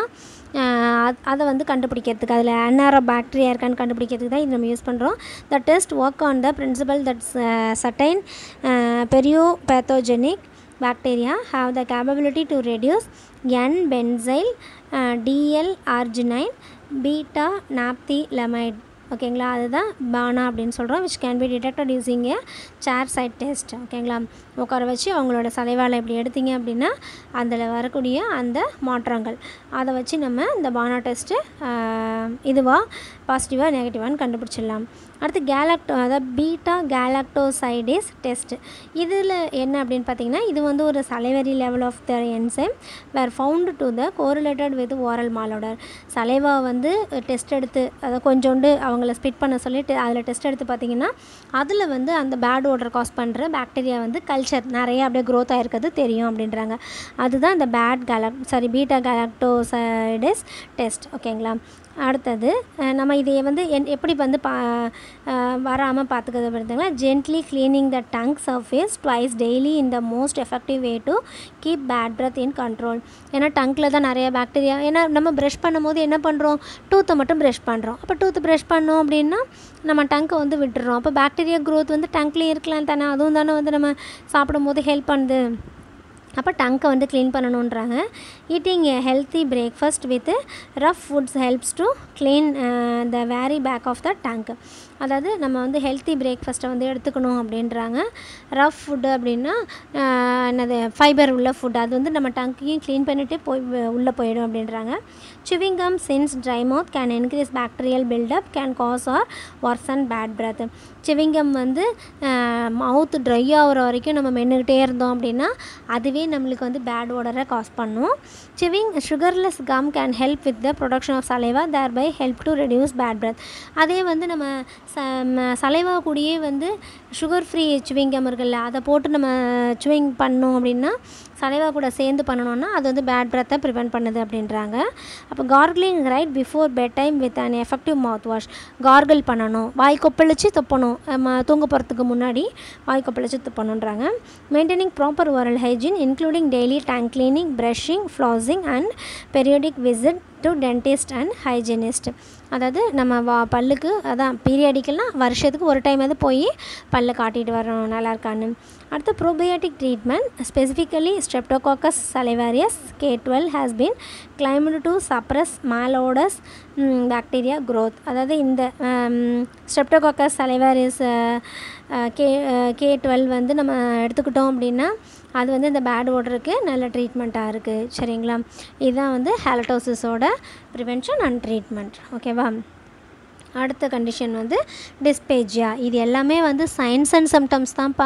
அதை வந்து கண்டுபிடிக்கிறதுக்கு அதில் அன்னாரோ பாக்டீரியா இருக்கான்னு கண்டுபிடிக்கிறதுக்கு தான் இது நம்ம யூஸ் பண்ணுறோம் the test work on the principle that certain periopathogenic bacteria have the capability to reduce N-benzyl uh, DL-arginine beta naphthylamide ஓகேங்களா அதுதான் பானா அப்படின்னு சொல்கிறோம் which can be detected using a chair side test ஓகேங்களா உட்கார வச்சு அவங்களோட சலைவால் இப்படி எடுத்தீங்க அப்படின்னா அதில் வரக்கூடிய அந்த மாற்றங்கள் அதை வச்சு நம்ம இந்த பானா டெஸ்ட்டு இதுவாக பாசிட்டிவாக நெகட்டிவான்னு கண்டுபிடிச்சிடலாம் அடுத்து கேலக்டோ அதாவது பீட்டா கேலக்டோசைடேஸ் டெஸ்ட் இதில் என்ன அப்படின்னு பார்த்தீங்கன்னா இது வந்து ஒரு salivary level of the enzyme were found to the correlated with oral malodour saliva வந்து டெஸ்ட் எடுத்து அதை கொஞ்சோண்டு அவங்கள ஸ்பிட் பண்ண சொல்லிட்டு அதில் டெஸ்ட் எடுத்து பார்த்தீங்கன்னா அதில் வந்து அந்த பேட் ஓடர் காஸ் பண்ணுற பாக்டீரியா வந்து கல்ச்சர் நிறைய அப்படியே க்ரோத் ஆகிருக்கிறது தெரியும் அப்படின்றாங்க அதுதான் இந்த பேட் கேலக் சாரி பீட்டா கேலக்டோசைடஸ் டெஸ்ட் ஓகேங்களா அடுத்தது நம்ம இதை வந்து என் எப்படி வந்து பா வராமல் பார்த்துக்கிறது பார்த்தீங்கன்னா gently cleaning the tongue surface twice daily in the most effective way to keep bad breath in control ஏன்னா டங்கில் தான் நிறைய பாக்டீரியா ஏன்னா நம்ம ப்ரஷ் பண்ணும்போது என்ன பண்ணுறோம் டூத்தை மட்டும் ப்ரஷ் பண்ணுறோம் அப்போ டூத்து ப்ரஷ் பண்ணோம் அப்படின்னா நம்ம டங்கை வந்து விட்டுறோம் அப்போ பாக்டீரியா க்ரோத் வந்து டங்க்லேயும் இருக்கலாம் தானே அதுவும் தானே வந்து நம்ம சாப்பிடும்போது ஹெல்ப் பண்ணுது அப்போ டங்கை வந்து க்ளீன் பண்ணணுன்றாங்க eating a healthy breakfast with rough foods helps to clean the very back of the tongue அதாவது நம்ம வந்து ஹெல்த்தி பிரேக்ஃபாஸ்ட்டை வந்து எடுத்துக்கணும் அப்படின்றாங்க ரஃப் ஃபுட்டு அப்படின்னா என்னது ஃபைபர் உள்ள ஃபுட் அது வந்து நம்ம டங்கையும் க்ளீன் பண்ணிவிட்டு போய் உள்ளே போயிடும் அப்படின்றாங்க chewing gum since dry mouth can increase bacterial buildup can cause or worsen bad breath chewing gum வந்து மவுத் ட்ரை ஆகிற வரைக்கும் நம்ம மென்னுக்கிட்டே இருந்தோம் அப்படின்னா அதுவே நம்மளுக்கு வந்து பேட் ஓடரை காஸ் பண்ணும் chewing sugarless gum can help with the production of saliva thereby help to reduce bad breath அதே வந்து நம்ம ச சலைவா கூடயே வந்து சுகர் ஃப்ரீ சுவிங்கம் இருக்குல்ல அதை போட்டு நம்ம சுவிங் பண்ணோம் அப்படின்னா சலைவா கூட சேர்ந்து பண்ணணும்னா அது வந்து பேட் பிரெத்தை ப்ரிவெண்ட் பண்ணுது அப்படின்றாங்க அப்போ gargling right before bedtime with an effective mouthwash gargle பண்ணணும் வாய் கொப்பளிச்சு துப்பணும் நம்ம தூங்க போகிறதுக்கு முன்னாடி வாய் கொப்பளிச்சு துப்பணுன்றாங்க maintaining proper oral hygiene including daily tongue cleaning brushing flossing and periodic visit to dentist and hygienist அதாவது நம்ம வா பல்லுக்கு அதான் பீரியாடிக்கெல்லாம் வருஷத்துக்கு ஒரு டைம் அது போய் பல்லை காட்டிட்டு வரணும் நல்லா இருக்கான்னு அடுத்து probiotic treatment specifically streptococcus salivarius K twelve has been claimed to suppress malodorous bacteria growth அதாவது இந்த streptococcus salivarius K K twelve வந்து நம்ம எடுத்துக்கிட்டோம் அப்படின்னா அது வந்து இந்த பேட் ஓடருக்கு நல்ல ட்ரீட்மெண்ட்டாக இருக்குது சரிங்களா இதுதான் வந்து ஹேலட்டோசிஸோட ப்ரிவென்ஷன் அண்ட் ட்ரீட்மெண்ட் ஓகேவா அடுத்த கண்டிஷன் வந்து டிஸ்பேஜியா இது எல்லாமே வந்து சயின்ஸ் அண்ட் சிம்டம்ஸ் தான்ப்பா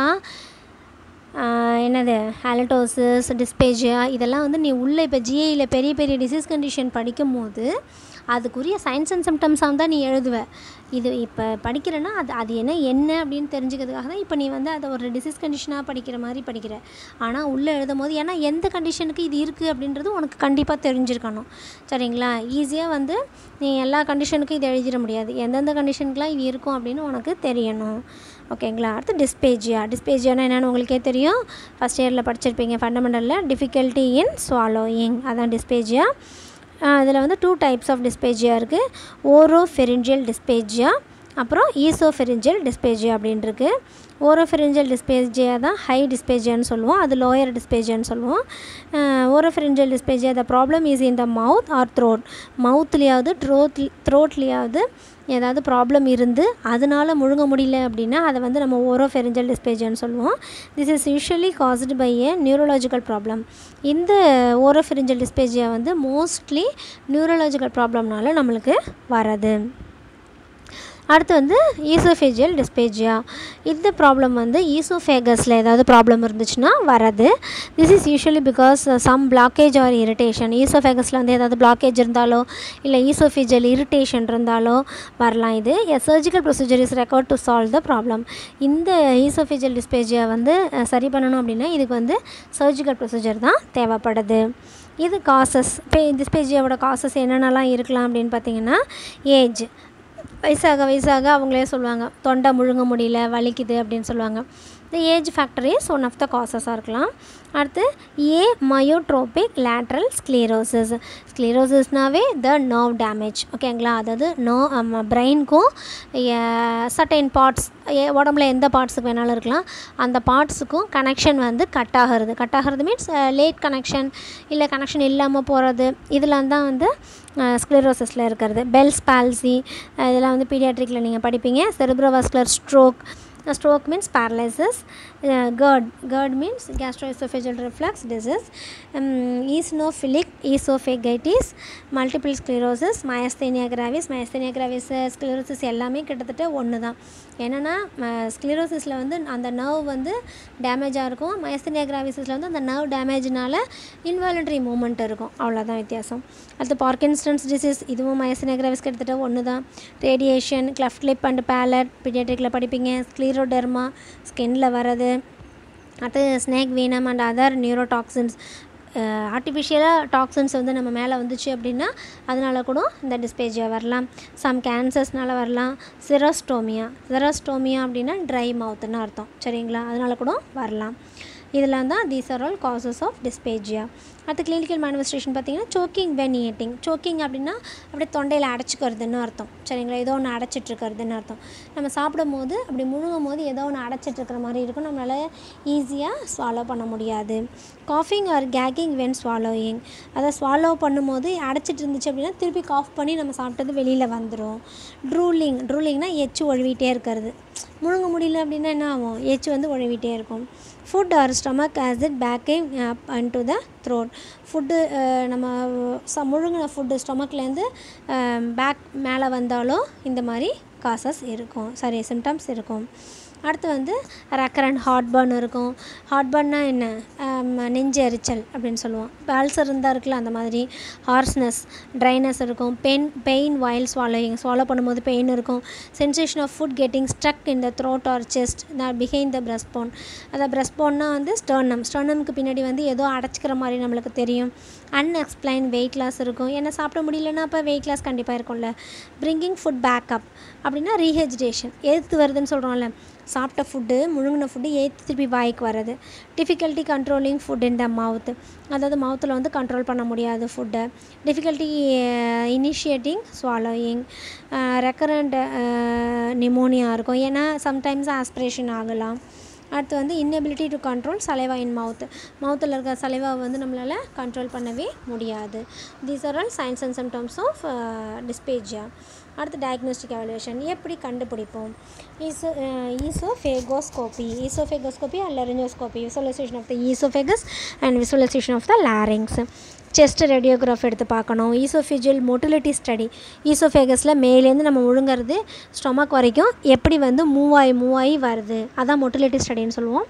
என்னது ஹாலட்டோசிஸ் டிஸ்பேஜியா இதெல்லாம் வந்து நீ உள்ளே இப்போ ஜிஏயில் பெரிய பெரிய டிசீஸ் கண்டிஷன் படிக்கும் போது அதுக்குரிய சயின்ஸ் அண்ட் சிம்டம்ஸாக தான் நீ எழுதுவ இது இப்போ படிக்கிறேன்னா அது அது என்ன என்ன அப்படின்னு தெரிஞ்சுக்கிறதுக்காக தான் இப்போ நீ வந்து அதை ஒரு டிசீஸ் கண்டிஷனாக படிக்கிற மாதிரி படிக்கிற ஆனால் உள்ளே எழுதும் போது ஏன்னா எந்த கண்டிஷனுக்கு இது இருக்குது அப்படின்றது உனக்கு கண்டிப்பாக தெரிஞ்சிருக்கணும் சரிங்களா ஈஸியாக வந்து நீ எல்லா கண்டிஷனுக்கும் இது எழுதிட முடியாது எந்தெந்த கண்டிஷனுக்குலாம் இது இருக்கும் அப்படின்னு உனக்கு தெரியணும் ஓகேங்களா அடுத்து டிஸ்பேஜியா டிஸ்பேஜியானா என்னென்னு உங்களுக்கே தெரியும் ஃபஸ்ட் இயரில் படிச்சிருப்பீங்க ஃபண்டமெண்டலில் டிஃபிகல்ட்டி இன் ஸ்வாலோயிங் அதான் டிஸ்பேஜியா இதில் வந்து டூ டைப்ஸ் ஆஃப் டிஸ்பேஜியா இருக்குது ஓரோஃபெரிஞ்சியல் டிஸ்பேஜியா அப்புறம் ஈசோஃபெரிஞ்சியல் டிஸ்பேஜியா அப்படின்ட்டுருக்கு ஓரோஃபெரிஞ்சியல் டிஸ்பேஜியா தான் ஹை டிஸ்பேஜியான்னு சொல்லுவோம் அது லோயர் டிஸ்பேஜியான்னு சொல்லுவோம் oropharyngeal dysphagia the problem is in the mouth or throat மவுத்லேயாவது த்ரோட் த்ரோட்லேயாவது ஏதாவது ப்ராப்ளம் இருந்து அதனால முழுங்க முடியல அப்படின்னா அதை வந்து நம்ம ஓரோஃபெரிஞ்சல் டிஸ்பேஜியான்னு சொல்லுவோம் this is usually caused by a neurological problem இந்த ஓரோஃபெரிஞ்சல் டிஸ்பேஜியா வந்து மோஸ்ட்லி நியூரலாஜிக்கல் ப்ராப்ளம்னால நம்மளுக்கு வரது அடுத்து வந்து ஈசோஃபேஜியல் டிஸ்பேஜியா இந்த ப்ராப்ளம் வந்து ஈசோஃபேகஸில் ஏதாவது ப்ராப்ளம் இருந்துச்சுன்னா வரது this is usually because some blockage or irritation ஈசோஃபேகஸில் வந்து ஏதாவது பிளாக்கேஜ் இருந்தாலோ இல்லை ஈசோஃபேஜியல் இரிட்டேஷன் இருந்தாலோ வரலாம் இது a surgical procedure is record to solve the problem இந்த ஈசோஃபேஜியல் டிஸ்பேஜியா வந்து அஹ், சரி பண்ணணும் அப்படின்னா இதுக்கு வந்து சர்ஜிக்கல் ப்ரொசீஜர் தான் தேவைப்படுது இது காசஸ் இப்போ டிஸ்பேஜியாவோட காசஸ் என்னென்னலாம் இருக்கலாம் அப்படின்னு பார்த்தீங்கன்னா ஏஜ் வயசாக வயசாக அவங்களே சொல்லுவாங்க தொண்டை முழுங்க முடியல வலிக்குது அப்படின்னு சொல்லுவாங்க இந்த age factor is one of the காசஸாக இருக்கலாம் அடுத்து ஏ மயோட்ரோபிக் லேட்ரல் ஸ்க்ளீரோசிஸ் ஸ்க்ளீரோசிஸ்னாவே த நர்வ் டேமேஜ் ஓகேங்களா அதாவது நோ பிரெயினுக்கும் சர்டைன் பார்ட்ஸ் உடம்புல எந்த பார்ட்ஸுக்கு வேணாலும் இருக்கலாம் அந்த பார்ட்ஸுக்கும் கனெக்ஷன் வந்து கட் ஆகிறது கட் ஆகிறது மீன்ஸ் லேட் கனெக்ஷன் இல்லை கனெக்ஷன் இல்லாமல் போகிறது இதெல்லாம் தான் வந்து ஸ்க்ளீரோசிஸில் இருக்கிறது பெல்ஸ் பால்சி இதெல்லாம் வந்து பீடியாட்ரிக்கில் நீங்கள் படிப்பீங்க cerebrovascular stroke stroke means paralysis uh, GERD GERD means gastroesophageal reflux disease um, eosinophilic esophagitis multiple sclerosis myasthenia gravis myasthenia gravis uh, sclerosis எல்லாமே கிட்டத்தட்ட ஒன்று தான் என்னென்னா ஸ்க்ளிரோசிஸில் வந்து அந்த நர்வ் வந்து டேமேஜாக இருக்கும் மயஸ்தனியா கிராவிஸில் வந்து அந்த நர்வ் டேமேஜ்னால இன்வாலண்டரி மூமெண்ட் இருக்கும் அவ்வளோதான் வித்தியாசம் அடுத்து பார்க்கின்ஸ்டன்ஸ் டிசீஸ் இதுவும் மயஸ்தனியா கிராவிஸ் கிட்டத்தட்ட ஒன்று தான் radiation cleft lip and palate பீடியாட்ரிக்கில் படிப்பீங்க ஸ்க்ளீரோடெர்மா ஸ்கின்ல வர்றது அடுத்து snake venom and other neurotoxins ஆர்டிஃபிஷியலாக டாக்ஸின்ஸ் வந்து நம்ம மேலே வந்துச்சு அப்படின்னா அதனால கூட இந்த டிஸ்பேஜியா வரலாம் சம் கேன்சர்ஸ்னால வரலாம் சிரோஸ்டோமியா சிரோஸ்டோமியா அப்படின்னா ட்ரை மவுத்துன்னு அர்த்தம் சரிங்களா அதனால கூட வரலாம் இதெல்லாம் தான் these are all causes of dysphagia அடுத்து கிளினிக்கல் மேனிஃபெஸ்டேஷன் பார்த்தீங்கன்னா சோக்கிங் வென் ஈட்டிங் சோக்கிங் அப்படின்னா அப்படியே தொண்டையில் அடைச்சிக்கிறதுன்னு அர்த்தம் சரிங்களா ஏதோ ஒன்று அடைச்சிட்ருக்கிறதுன்னு அர்த்தம் நம்ம சாப்பிடும் போது அப்படி முழுங்கும் போது ஏதோ ஒன்று அடைச்சிட்ருக்கிற மாதிரி இருக்கும் நம்மளால் ஈஸியாக ஸ்வாலோ பண்ண முடியாது காஃபிங் ஆர் கேக்கிங் வென் ஸ்வாலோயிங் அதை ஸ்வாலோ பண்ணும்போது அடைச்சிட்டு இருந்துச்சு அப்படின்னா திருப்பி காஃப் பண்ணி நம்ம சாப்பிட்டது வெளியில் வந்துடும் ட்ரூலிங் ட்ரூலிங்னா எச்சு ஒழுவிட்டே இருக்கிறது முழுங்க முடியல அப்படின்னா என்ன ஆகும் எச்சு வந்து ஒழுவிட்டே இருக்கும் food or stomach acid backing up and to the throat food நம்ம ச முழுங்கின ஃபுட்டு ஸ்டொமக்லேருந்து பேக் மேலே வந்தாலும் இந்த மாதிரி காசஸ் இருக்கும் சாரி சிம்டம்ஸ் இருக்கும் அடுத்து வந்து ரெக்கரண்ட் ஹார்ட் பர்ன் இருக்கும் ஹார்ட் பர்ன்னா என்ன ஆம், நெஞ்சு எரிச்சல் அப்படின்னு சொல்லுவோம் அல்சர் இருந்தால் இருக்குல்ல அந்த மாதிரி ஹார்ஸ்னஸ் ட்ரைனஸ் இருக்கும் pain pain while swallowing swallow பண்ணும்போது பெயின் இருக்கும் sensation of food getting struck in the throat or chest behind the breastbone அந்த பிரஸ்ட் போன்னா வந்து ஸ்டர்னம் ஸ்டர்னம்க்கு பின்னாடி வந்து ஏதோ அடைச்சிக்கிற மாதிரி நம்மளுக்கு தெரியும் அன்எக்ஸ்பிளைன் வெயிட் லாஸ் இருக்கும் ஏன்னா சாப்பிட முடியலன்னா அப்போ வெயிட் லாஸ் கண்டிப்பாக இருக்கும்ல பிரிங்கிங் ஃபுட் பேக்கப் அப்படின்னா ரீஹெஜிடேஷன் எதுக்கு வருதுன்னு சொல்கிறோம்ல சாப்பிட்ட ஃபுட்டு முழுங்கின ஃபுட்டு ஏற்றி திருப்பி வாய்க்கு வர்றது difficulty controlling food in the mouth அதாவது மவுத்தில் வந்து கண்ட்ரோல் பண்ண முடியாது ஃபுட்டை difficulty initiating swallowing recurrent pneumonia இருக்கும் ஏன்னா சம்டைம்ஸ் ஆஸ்பிரேஷன் ஆகலாம் அடுத்து வந்து inability to control saliva in mouth மவுத்தில் இருக்க சலைவாவை வந்து நம்மளால் கண்ட்ரோல் பண்ணவே முடியாது these are all signs and symptoms of dysphagia அடுத்து டயக்னோஸ்டிக் எவல்யூஷன் எப்படி கண்டுபிடிப்போம் ஈசோ esophagoscopy esophagoscopy and laryngoscopy visualization of the esophagus and visualization of the larynx chest radiograph எடுத்து பார்க்கணும் ஈசோஃபிஜியல் மொட்டிலிட்டி ஸ்டடி ஈசோஃபேகஸில் மேலேருந்து நம்ம முழுங்கிறது ஸ்டொமக் வரைக்கும் எப்படி வந்து மூவ் ஆகி மூவ் ஆகி வருது அதான் மொட்டிலிட்டி ஸ்டடின்னு சொல்லுவோம்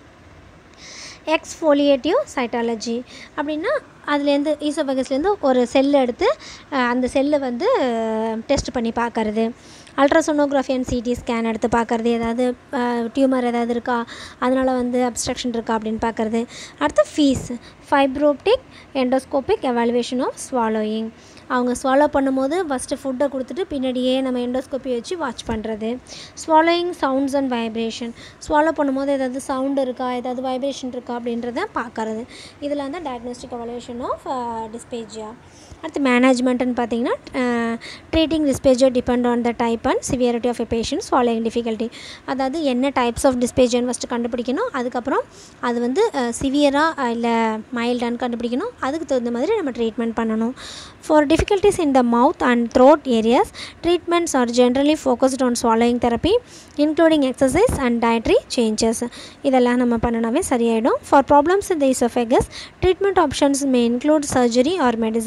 எக்ஸ்ஃபோலியேட்டிவ் சைட்டாலஜி அப்படின்னா அதுலேருந்து ஈசோபகஸ்லேருந்து ஒரு செல் எடுத்து அஹ், அந்த செல்லை வந்து டெஸ்ட் பண்ணி பார்க்கறது அல்ட்ராசோனோகிராஃபி அண்ட் சிடி ஸ்கேன் எடுத்து பார்க்கறது ஏதாவது டியூமர் ஏதாவது இருக்கா அதனால் வந்து அப்ஸ்ட்ரக்ஷன் இருக்கா அப்படின்னு பார்க்கறது அடுத்து fees ஃபைப்ரோப்டிக் endoscopic evaluation of swallowing அவங்க ஸ்வாலோ பண்ணும்போது ஃபஸ்ட்டு ஃபுட்டை கொடுத்துட்டு பின்னாடியே நம்ம எண்டோஸ்கோப்பி வச்சு வாட்ச் பண்ணுறது swallowing sounds and vibration swallow பண்ணும்போது ஏதாவது சவுண்ட் இருக்கா ஏதாவது வைப்ரேஷன் இருக்கா அப்படின்றத பார்க்கறது இதில் வந்து டயக்னோஸ்டிக் எவல்யூஷன் ஆஃப் டிஸ்பேஜியா அடுத்து மேனேஜ்மெண்ட்னு பார்த்தீங்கன்னா treating dysphagia depend on the type and severity of a patient swallowing difficulty அதாவது என்ன டைப்ஸ் ஆஃப் டிஸ்பேஜியான்னு ஃபஸ்ட்டு கண்டுபிடிக்கணும் அதுக்கப்புறம் அது வந்து சிவியராக இல்லை மைல்டான்னு கண்டுபிடிக்கணும் அதுக்கு தகுந்த மாதிரி நம்ம ட்ரீட்மெண்ட் பண்ணணும் for difficulties in the mouth and throat areas treatments are generally focused on swallowing therapy including exercise and dietary changes இதெல்லாம் நம்ம பண்ணினாவே சரியாயிடும் for problems in the esophagus treatment options may include surgery or medicine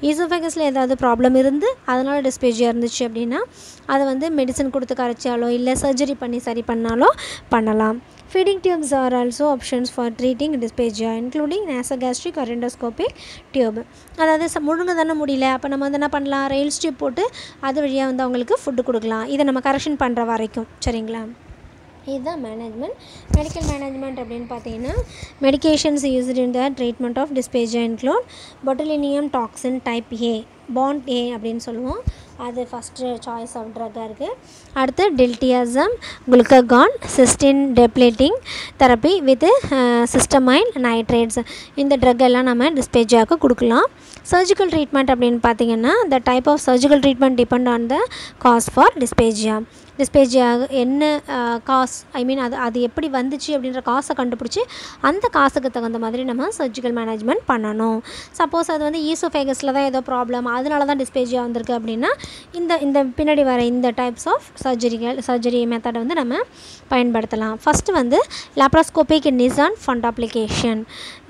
ஈசோஃபேகஸில் ஏதாவது problem இருந்து அதனால் dysphagia இருந்துச்சு அப்படின்னா அதை வந்து மெடிசன் கொடுத்து கரைச்சாலோ இல்லை சர்ஜரி பண்ணி சரி பண்ணாலோ பண்ணலாம் feeding tubes are also options for treating dysphagia including nasogastric or endoscopic tube அதாவது ச முழுங்க தானே முடியல அப்போ நம்ம வந்து என்ன பண்ணலாம் ரெயில்ஸ் டியூப் போட்டு அது வழியாக வந்து அவங்களுக்கு ஃபுட்டு கொடுக்கலாம் இதை நம்ம கரெக்ஷன் பண்ணுற வரைக்கும் சரிங்களா இதுதான் மேனேஜ்மெண்ட் மெடிக்கல் மேனேஜ்மெண்ட் அப்படின்னு பார்த்தீங்கன்னா medications used in the treatment of dysphagia include botulinum toxin type A band A அப்படின்னு சொல்லுவோம் அது ஃபஸ்ட்டு சாய்ஸ் ஆஃப் ட்ரக்காக இருக்குது அடுத்து டில்டியாசம் குளுக்ககான் சிஸ்டின் டெப்ளேட்டிங் தெரப்பி வித் சிஸ்டமைல் நைட்ரேட்ஸ் இந்த ட்ரக் எல்லாம் நம்ம டிஸ்பேஜாவுக்கு கொடுக்கலாம் சர்ஜிக்கல் ட்ரீட்மெண்ட் அப்படின்னு பார்த்தீங்கன்னா the type of surgical treatment depend on the cause for dysphagia dysphagia என்ன காஸ் ஐ மீன் அது அது எப்படி வந்துச்சு அப்படின்ற காசை கண்டுபிடிச்சி அந்த காசுக்கு தகுந்த மாதிரி நம்ம சர்ஜிக்கல் மேனேஜ்மெண்ட் பண்ணணும் சப்போஸ் அது வந்து ஈசோஃபேகஸில் தான் ஏதோ ப்ராப்ளம் அதனால தான் டிஸ்பேஜியா வந்திருக்கு அப்படின்னா இந்த இந்த பின்னாடி வர இந்த டைப்ஸ் ஆஃப் சர்ஜரிகள் சர்ஜரி மெத்தடை வந்து நம்ம பயன்படுத்தலாம் ஃபஸ்ட்டு வந்து லாப்ராஸ்கோபிக் நிசான் ஃபண்ட் அப்ளிகேஷன்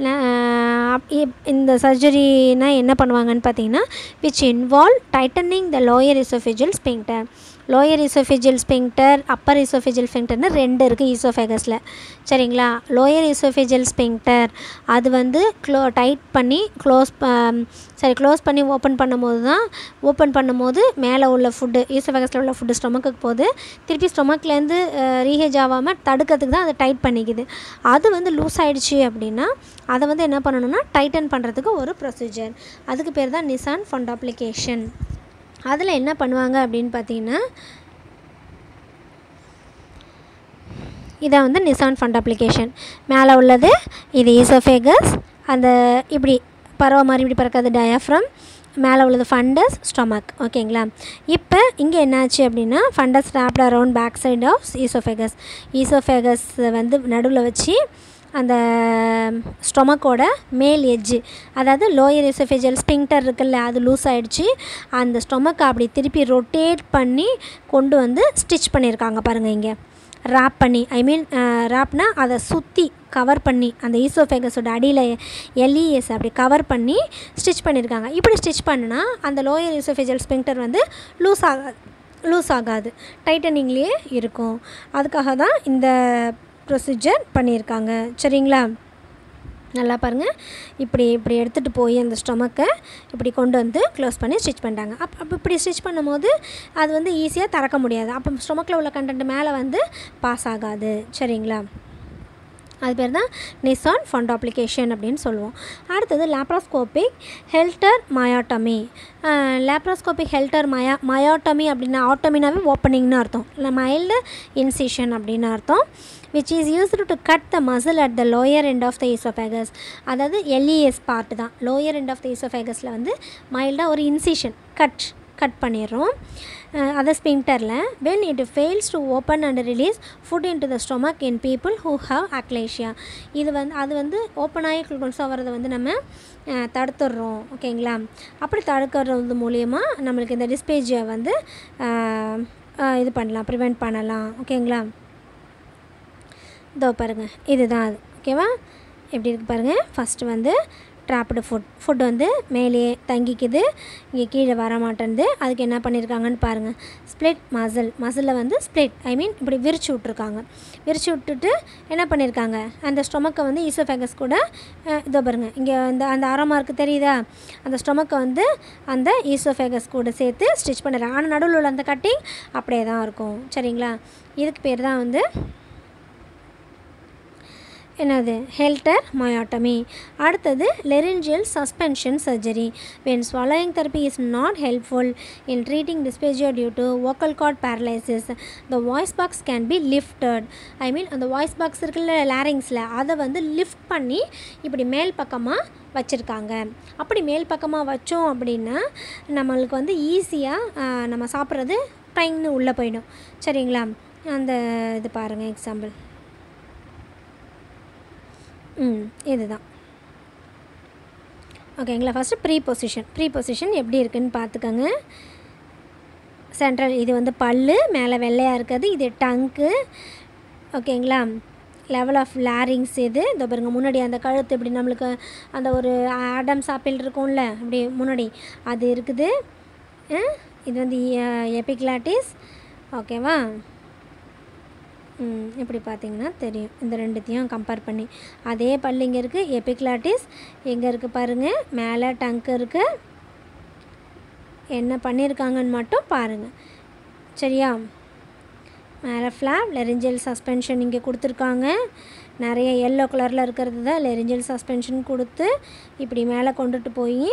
இந்த சர்ஜரினா என்ன பண்ணுவாங்கன்னு பார்த்தீங்கன்னா which involve tightening the lower esophageal sphincter lower esophageal sphincter upper esophageal ஸ்பிங்டர்னு ரெண்டு இருக்குது ஈசோஃபேகஸில் சரிங்களா லோயர் இசோஃபெஜல் ஸ்பிங்டர் அது வந்து க்ளோ டைட் பண்ணி க்ளோஸ் சரி க்ளோஸ் பண்ணி ஓப்பன் பண்ணும்போது தான் ஓப்பன் பண்ணும்போது மேலே உள்ள ஃபுட்டு ஈசோஃபேகஸில் உள்ள ஃபுட்டு ஸ்டொமக்குக்கு போகுது திருப்பி ஸ்டொமக்லேருந்து ரீஹேஜ் ஆகாமல் தடுக்கிறதுக்கு தான் அதை டைட் பண்ணிக்குது அது வந்து லூஸ் ஆகிடுச்சு அப்படின்னா அதை வந்து என்ன பண்ணணும்னா டைட்டன் பண்ணுறதுக்கு ஒரு ப்ரொசீஜர் அதுக்கு பேர் தான் நிசான் ஃபண்ட் அப்ளிகேஷன் அதில் என்ன பண்ணுவாங்க அப்படின்னு பார்த்தீங்கன்னா இதை வந்து நிசான் ஃபண்ட் அப்ளிகேஷன் மேலே உள்ளது இது ஈசோஃபேகஸ் அந்த இப்படி பறவை மாதிரி இப்படி பறக்கிறது டயாஃப்ரம் மேலே உள்ளது ஃபண்டஸ் ஸ்டொமக் ஓகேங்களா இப்போ இங்கே என்னாச்சு அப்படின்னா fundus wrapped around back side of esophagus esophagus வந்து நடுவில் வச்சு அந்த ஸ்டொமக்கோட மேல் எட்ஜு அதாவது லோயர் எசோஃபேஜியல் ஸ்பிங்டர் இருக்குல்ல அது லூஸ் ஆகிடுச்சு அந்த ஸ்டொமக்கை அப்படி திருப்பி ரொட்டேட் பண்ணி கொண்டு வந்து ஸ்டிச் பண்ணியிருக்காங்க பாருங்கள் இங்கே ரேப் பண்ணி ஐ மீன் ரேப்னா அதை சுற்றி கவர் பண்ணி அந்த ஈசோஃபேகஸோட அடியில் எல்இஎஸ் அப்படி கவர் பண்ணி ஸ்டிச் பண்ணியிருக்காங்க இப்படி ஸ்டிச் பண்ணுனா அந்த லோயர் ஈசோஃபேஜியல் ஸ்பிங்டர் வந்து லூஸ் ஆகாது லூஸ் ஆகாது டைட்டனிங்லேயே இருக்கும் அதுக்காக தான் இந்த ப்ரொசீஜர் பண்ணியிருக்காங்க சரிங்களா நல்லா பாருங்கள் இப்படி இப்படி எடுத்துகிட்டு போய் அந்த ஸ்டொமக்கை இப்படி கொண்டு வந்து க்ளோஸ் பண்ணி ஸ்டிச் பண்ணிட்டாங்க அப் அப்போ இப்படி ஸ்டிச் பண்ணும்போது அது வந்து ஈஸியாக திறக்க முடியாது அப்போ ஸ்டொமக்கில் உள்ள கண்டென்ட் மேலே வந்து பாஸ் ஆகாது சரிங்களா அது பேர் தான் நிசான் ஃபண்ட் அப்ளிகேஷன் அப்படின்னு சொல்லுவோம் அடுத்தது லேப்ராஸ்கோபிக் ஹெல்டர் மயாட்டமி லேப்ராஸ்கோபிக் ஹெல்டர் மயா மயாட்டமி அப்படின்னா ஆட்டமினாவே ஓப்பனிங்னு அர்த்தம் இல்லை மைல்டு இன்சிஷன் அப்படின்னு அர்த்தம் which is used to cut the muscle at the lower end of the esophagus அதாவது எல்இஎஸ் பார்ட் தான் லோயர் எண்ட் ஆஃப் த ஈசோஃபேகஸில் வந்து மைல்டாக ஒரு இன்சிஷன் கட் கட் பண்ணிடுறோம் அதை ஸ்பிங்டரில் when it fails to open and release food into the stomach in people who have achalasia இது வந்து அது வந்து ஓப்பன் ஆகி குளுக்கோன்ஸ் ஆகிறத வந்து நம்ம தடுத்துடுறோம் ஓகேங்களா அப்படி தடுக்கிறது மூலயமா நம்மளுக்கு இந்த டிஸ்பேஜியை வந்து இது பண்ணலாம் ப்ரிவெண்ட் பண்ணலாம் ஓகேங்களா இதோ பாருங்கள் இதுதான் அது ஓகேவா எப்படி இருக்குது பாருங்கள் ஃபஸ்ட்டு வந்து ட்ராப்டு ஃபுட் ஃபுட் வந்து மேலேயே தங்கிக்குது இங்கே கீழே வர மாட்டேன்து அதுக்கு என்ன பண்ணியிருக்காங்கன்னு பாருங்கள் ஸ்ப்ளிட் மசில் மசிலில் வந்து ஸ்ப்ளிட் ஐ மீன் இப்படி விரிச்சு விட்ருக்காங்க விரிச்சு விட்டுட்டு என்ன பண்ணியிருக்காங்க அந்த ஸ்டொமக்கை வந்து ஈசோஃபேகஸ் கூட இதோ பாருங்கள் இங்கே அந்த அந்த ஆரமார்க்கு தெரியுதா அந்த ஸ்டொமக்கை வந்து அந்த ஈசோஃபேகஸ் கூட சேர்த்து ஸ்டிச் பண்ணிடுறாங்க ஆனால் நடுவில் உள்ள அந்த கட்டிங் அப்படியே தான் இருக்கும் சரிங்களா இதுக்கு பேர் தான் வந்து என்னது ஹெல்டர் மயோட்டமி அடுத்தது laryngeal suspension surgery when swallowing therapy is not helpful in treating dysphagia due to vocal cord paralysis the voice box can be lifted I mean அந்த வாய்ஸ் பாக்ஸ் இருக்குல்ல லேரிங்ஸில் அதை வந்து லிஃப்ட் பண்ணி இப்படி மேல் பக்கமாக வச்சுருக்காங்க அப்படி மேல் பக்கமாக வச்சோம் அப்படின்னா நம்மளுக்கு வந்து ஈஸியாக நம்ம சாப்பிட்றது டைங்னு உள்ளே போயிடும் சரிங்களா அந்த இது பாருங்கள் எக்ஸாம்பிள் ம் இதுதான் ஓகேங்களா first pre position pre position எப்படி இருக்குன்னு பார்த்துக்கோங்க சென்ட்ரல் இது வந்து பல்லு மேலே வெள்ளையாக இருக்கிறது இது டங்க்கு ஓகேங்களா லெவல் ஆஃப் லாரிங்ஸ் இது இந்த பாருங்க முன்னாடி அந்த கழுத்து இப்படி நம்மளுக்கு அந்த ஒரு ஆடம்ஸ் ஆப்பிள் இருக்கும்ல அப்படி முன்னாடி அது இருக்குது அஹ் இது வந்து எபிக்லாட்டிஸ் ஓகேவா ம், இப்படி பார்த்தீங்கன்னா தெரியும் இந்த ரெண்டுத்தையும் கம்பேர் பண்ணி அதே பல்லு இங்கே இருக்குது எபிக்லாட்டிஸ் எங்கே இருக்குது பாருங்கள் மேலே டங்க் இருக்குது என்ன பண்ணியிருக்காங்கன்னு மட்டும் பாருங்கள் சரியா மேலே ஃப்ளாப் லெரிஞ்சல் சஸ்பென்ஷன் இங்கே கொடுத்துருக்காங்க நிறைய எல்லோ கலரில் இருக்கிறது தான் லெரிஞ்சல் சஸ்பென்ஷன் கொடுத்து இப்படி மேலே கொண்டுட்டு போய்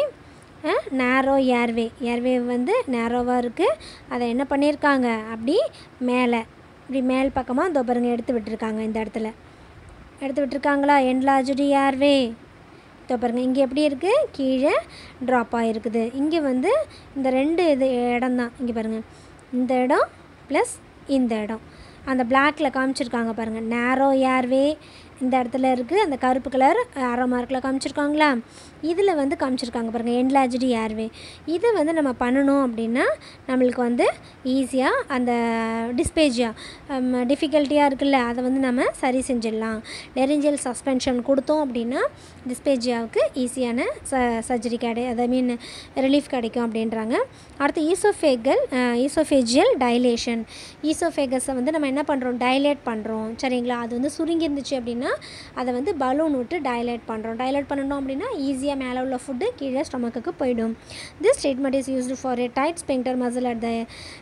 நேரோ ஏர்வே ஏர்வே வந்து நேரோவாக இருக்குது அதை என்ன பண்ணியிருக்காங்க அப்படி மேலே இப்படி மேல் பக்கமாக இதோ பாருங்க எடுத்து விட்டுருக்காங்க இந்த இடத்துல எடுத்து விட்டுருக்காங்களா என்லாஜுடி ஏர்வே இதோ பாருங்க இங்கே எப்படி இருக்குது கீழே ட்ராப் ஆகிருக்குது இங்கே வந்து இந்த ரெண்டு இது இடம் தான் இங்கே பாருங்கள் இந்த இடம் ப்ளஸ் இந்த இடம் அந்த பிளாக்ல காமிச்சிருக்காங்க பாருங்கள் நேரோ ஏர்வே இந்த இடத்துல இருக்குது அந்த கருப்பு கலர் அரோ மார்க்கில் காமிச்சிருக்காங்களா இதில் வந்து காமிச்சிருக்காங்க பாருங்கள் என்லாஜ்டி ஏர்வே இது வந்து நம்ம பண்ணணும் அப்படின்னா நம்மளுக்கு வந்து ஈஸியாக அந்த டிஸ்பேஜியா டிஃபிகல்ட்டியாக இருக்குல்ல அதை வந்து நம்ம சரி செஞ்சிடலாம் லெரிஞ்சல் சஸ்பென்ஷன் கொடுத்தோம் அப்படின்னா டிஸ்பேஜியாவுக்கு ஈஸியான ச சர்ஜரி கிடை அதை மீன் ரிலீஃப் கிடைக்கும் அப்படின்றாங்க அடுத்து ஈசோஃபேகல் ஈசோஃபேஜியல் டைலேஷன் ஈசோஃபேகஸை வந்து நம்ம என்ன பண்ணுறோம் டைலேட் பண்ணுறோம் சரிங்களா அது வந்து சுருங்கி இருந்துச்சு அப்படின்னா அதை வந்து பலூன் விட்டு டைலேட் பண்ணுறோம் டைலேட் பண்ணணும் அப்படின்னா ஈஸியாக மேலே உள்ள ஃபுட்டு கீழே ஸ்டொமக்குக்கு போயிடும் this treatment is used for a tight sphincter muscle at the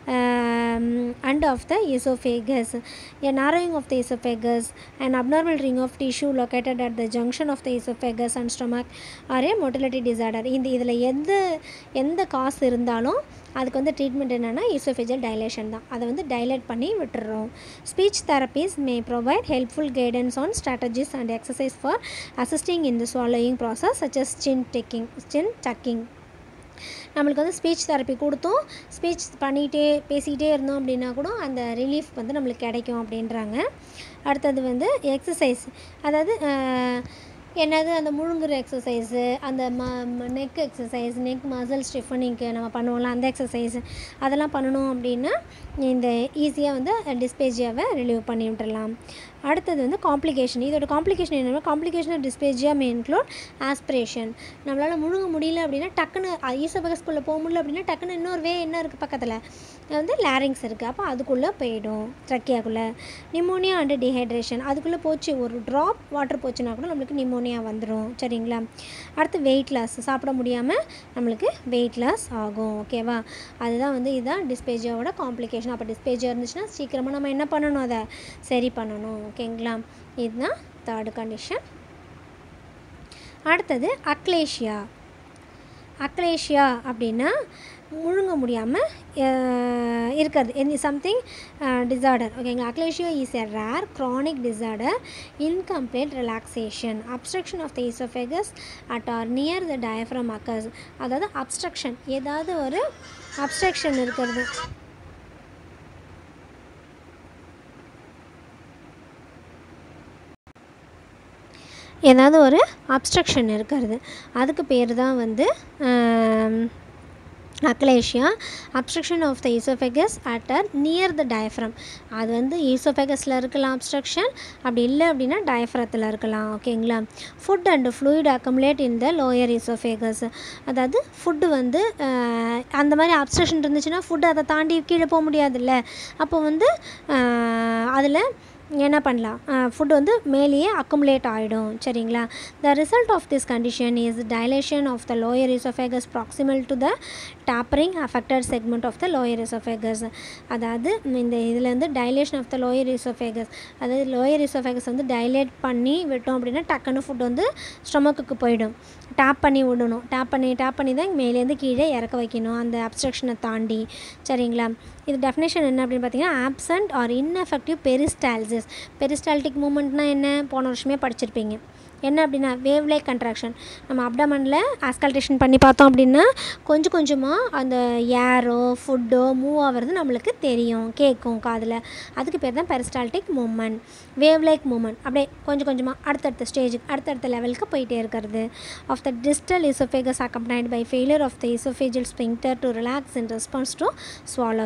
um, end of the esophagus. A narrowing of the esophagus, an abnormal ring of tissue located at the junction of the esophagus and stomach are a motility disorder. இந்த இதில் எந்த எந்த காசு இருந்தாலும் அதுக்கு வந்து treatment என்னென்னா ஈசோஃபேஜல் dilation தான் அதை வந்து டைலேட் பண்ணி விட்டுறோம் speech therapies may provide helpful guidance on strategies and exercise for assisting in the swallowing process such as chin taking chin tucking நம்மளுக்கு வந்து ஸ்பீச் தெரப்பி கொடுத்தோம் ஸ்பீச் பண்ணிகிட்டே பேசிக்கிட்டே இருந்தோம் அப்படின்னா கூட அந்த ரிலீஃப் வந்து நம்மளுக்கு கிடைக்கும் அப்படின்றாங்க அடுத்தது வந்து எக்ஸசைஸ் அதாவது அஹ், என்னது அந்த முழுங்குற எக்ஸசைஸு அந்த ம நெக் எக்ஸசைஸ் நெக் மசில் ஸ்டிஃபனிங்க்கு நம்ம பண்ணுவோம்ல அந்த எக்ஸசைஸ் அதெல்லாம் பண்ணணும் அப்படின்னா இந்த ஈஸியாக வந்து டிஸ்பேஜியாவை ரிலீவ் பண்ணி விட்டுறலாம் அடுத்தது வந்து காம்ப்ளிகேஷன் இதோட காம்ப்ளிகேஷன் என்னென்னா complication of dysphagia may include aspiration நம்மளால் முழுங்க முடியல அப்படின்னா டக்குன்னு ஈசபகஸ்குள்ளே போக முடியல அப்படின்னா டக்குன்னு இன்னொரு வே என்ன இருக்குது பக்கத்தில் வந்து லேரிங்ஸ் இருக்குது அப்போ அதுக்குள்ளே போயிடும் ட்ரக்கியாக்குள்ளே நிமோனியா அண்ட் டீஹைட்ரேஷன் அதுக்குள்ளே போச்சு ஒரு ட்ராப் வாட்டர் போச்சுன்னா கூட நம்மளுக்கு நிமோனியா வந்துடும் சரிங்களா அடுத்து வெயிட் லாஸ் சாப்பிட முடியாமல் நம்மளுக்கு வெயிட் லாஸ் ஆகும் ஓகேவா அதுதான் வந்து இதுதான் டிஸ்பேஜியாவோட காம்ப்ளிகேஷன் அப்போ டிஸ்பேஜியா இருந்துச்சுன்னா சீக்கிரமாக நம்ம என்ன பண்ணணும் அதை சரி பண்ணணும் ஓகேங்களா இதுதான் தேர்டு கண்டிஷன் அடுத்தது அக்லேஷியா அக்லேஷியா அப்படின்னா முழுங்க முடியாமல் இருக்கிறது எனி சம்திங் டிசார்டர் ஓகேங்களா achalasia is a rare chronic disorder incomplete relaxation obstruction of the esophagus at or near the diaphragm occurs அதாவது அப்ஸ்ட்ரக்ஷன் ஏதாவது ஒரு அப்ஸ்ட்ரக்ஷன் இருக்கிறது ஏதாவது ஒரு அப்ஸ்ட்ரக்ஷன் இருக்கிறது அதுக்கு பேர் தான் வந்து achalasia obstruction of the esophagus at or near the diaphragm அது வந்து ஈசோஃபெகஸில் இருக்கலாம் அப்ஸ்ட்ரக்ஷன் அப்படி இல்லை அப்படின்னா டயஃப்ரத்தில் இருக்கலாம் ஓகேங்களா food and fluid accumulate in the lower esophagus அதாவது ஃபுட்டு வந்து அஹ், அந்த மாதிரி அப்ஸ்ட்ரக்ஷன் இருந்துச்சுன்னா ஃபுட்டு அதை தாண்டி கீழே போக முடியாதுல்ல அப்போ வந்து அதில் என்ன பண்ணலாம் ஃபுட் வந்து மேலேயே அக்குமுலேட் ஆகிடும் சரிங்களா the result of this condition is dilation of the lower esophagus proximal to the tapering affected segment of the lower esophagus அதாவது இந்த இதில் வந்து dilation of the lower esophagus அதாவது லோயர் இசோஃபேகஸ் வந்து டைலேட் பண்ணி விட்டோம் அப்படின்னா டக்குன்னு ஃபுட் வந்து ஸ்டொமக்குக்கு போயிடும் டேப் பண்ணி விடணும் டேப் பண்ணி டேப் பண்ணி தான் மேலேருந்து கீழே இறக்க வைக்கணும் அந்த அப்ஸ்ட்ரக்ஷனை தாண்டி சரிங்களா இது டெஃபினேஷன் என்ன அப்படின்னு பார்த்தீங்கன்னா absent or ineffective peristalsis peristaltic மூமெண்ட்னா என்ன போன வருஷமே படிச்சிருப்பீங்க என்ன அப்படின்னா வேவ் லைக் கன்ட்ராக்ஷன் நம்ம அப்டமனில் ஆஸ்கல்டேஷன் பண்ணி பார்த்தோம் அப்படின்னா கொஞ்சம் கொஞ்சமாக அந்த ஏரோ ஃபுட்டோ மூவ் ஆகிறது நம்மளுக்கு தெரியும் கேட்கும் காதில் அதுக்கு பேர் தான் peristaltic movement wave like movement அப்படியே கொஞ்சம் கொஞ்சமாக அடுத்தடுத்த ஸ்டேஜுக்கு அடுத்தடுத்த லெவலுக்கு போயிட்டே இருக்கிறது of the distal esophagus accompanied by failure of the esophageal sphincter to relax in response to swallowing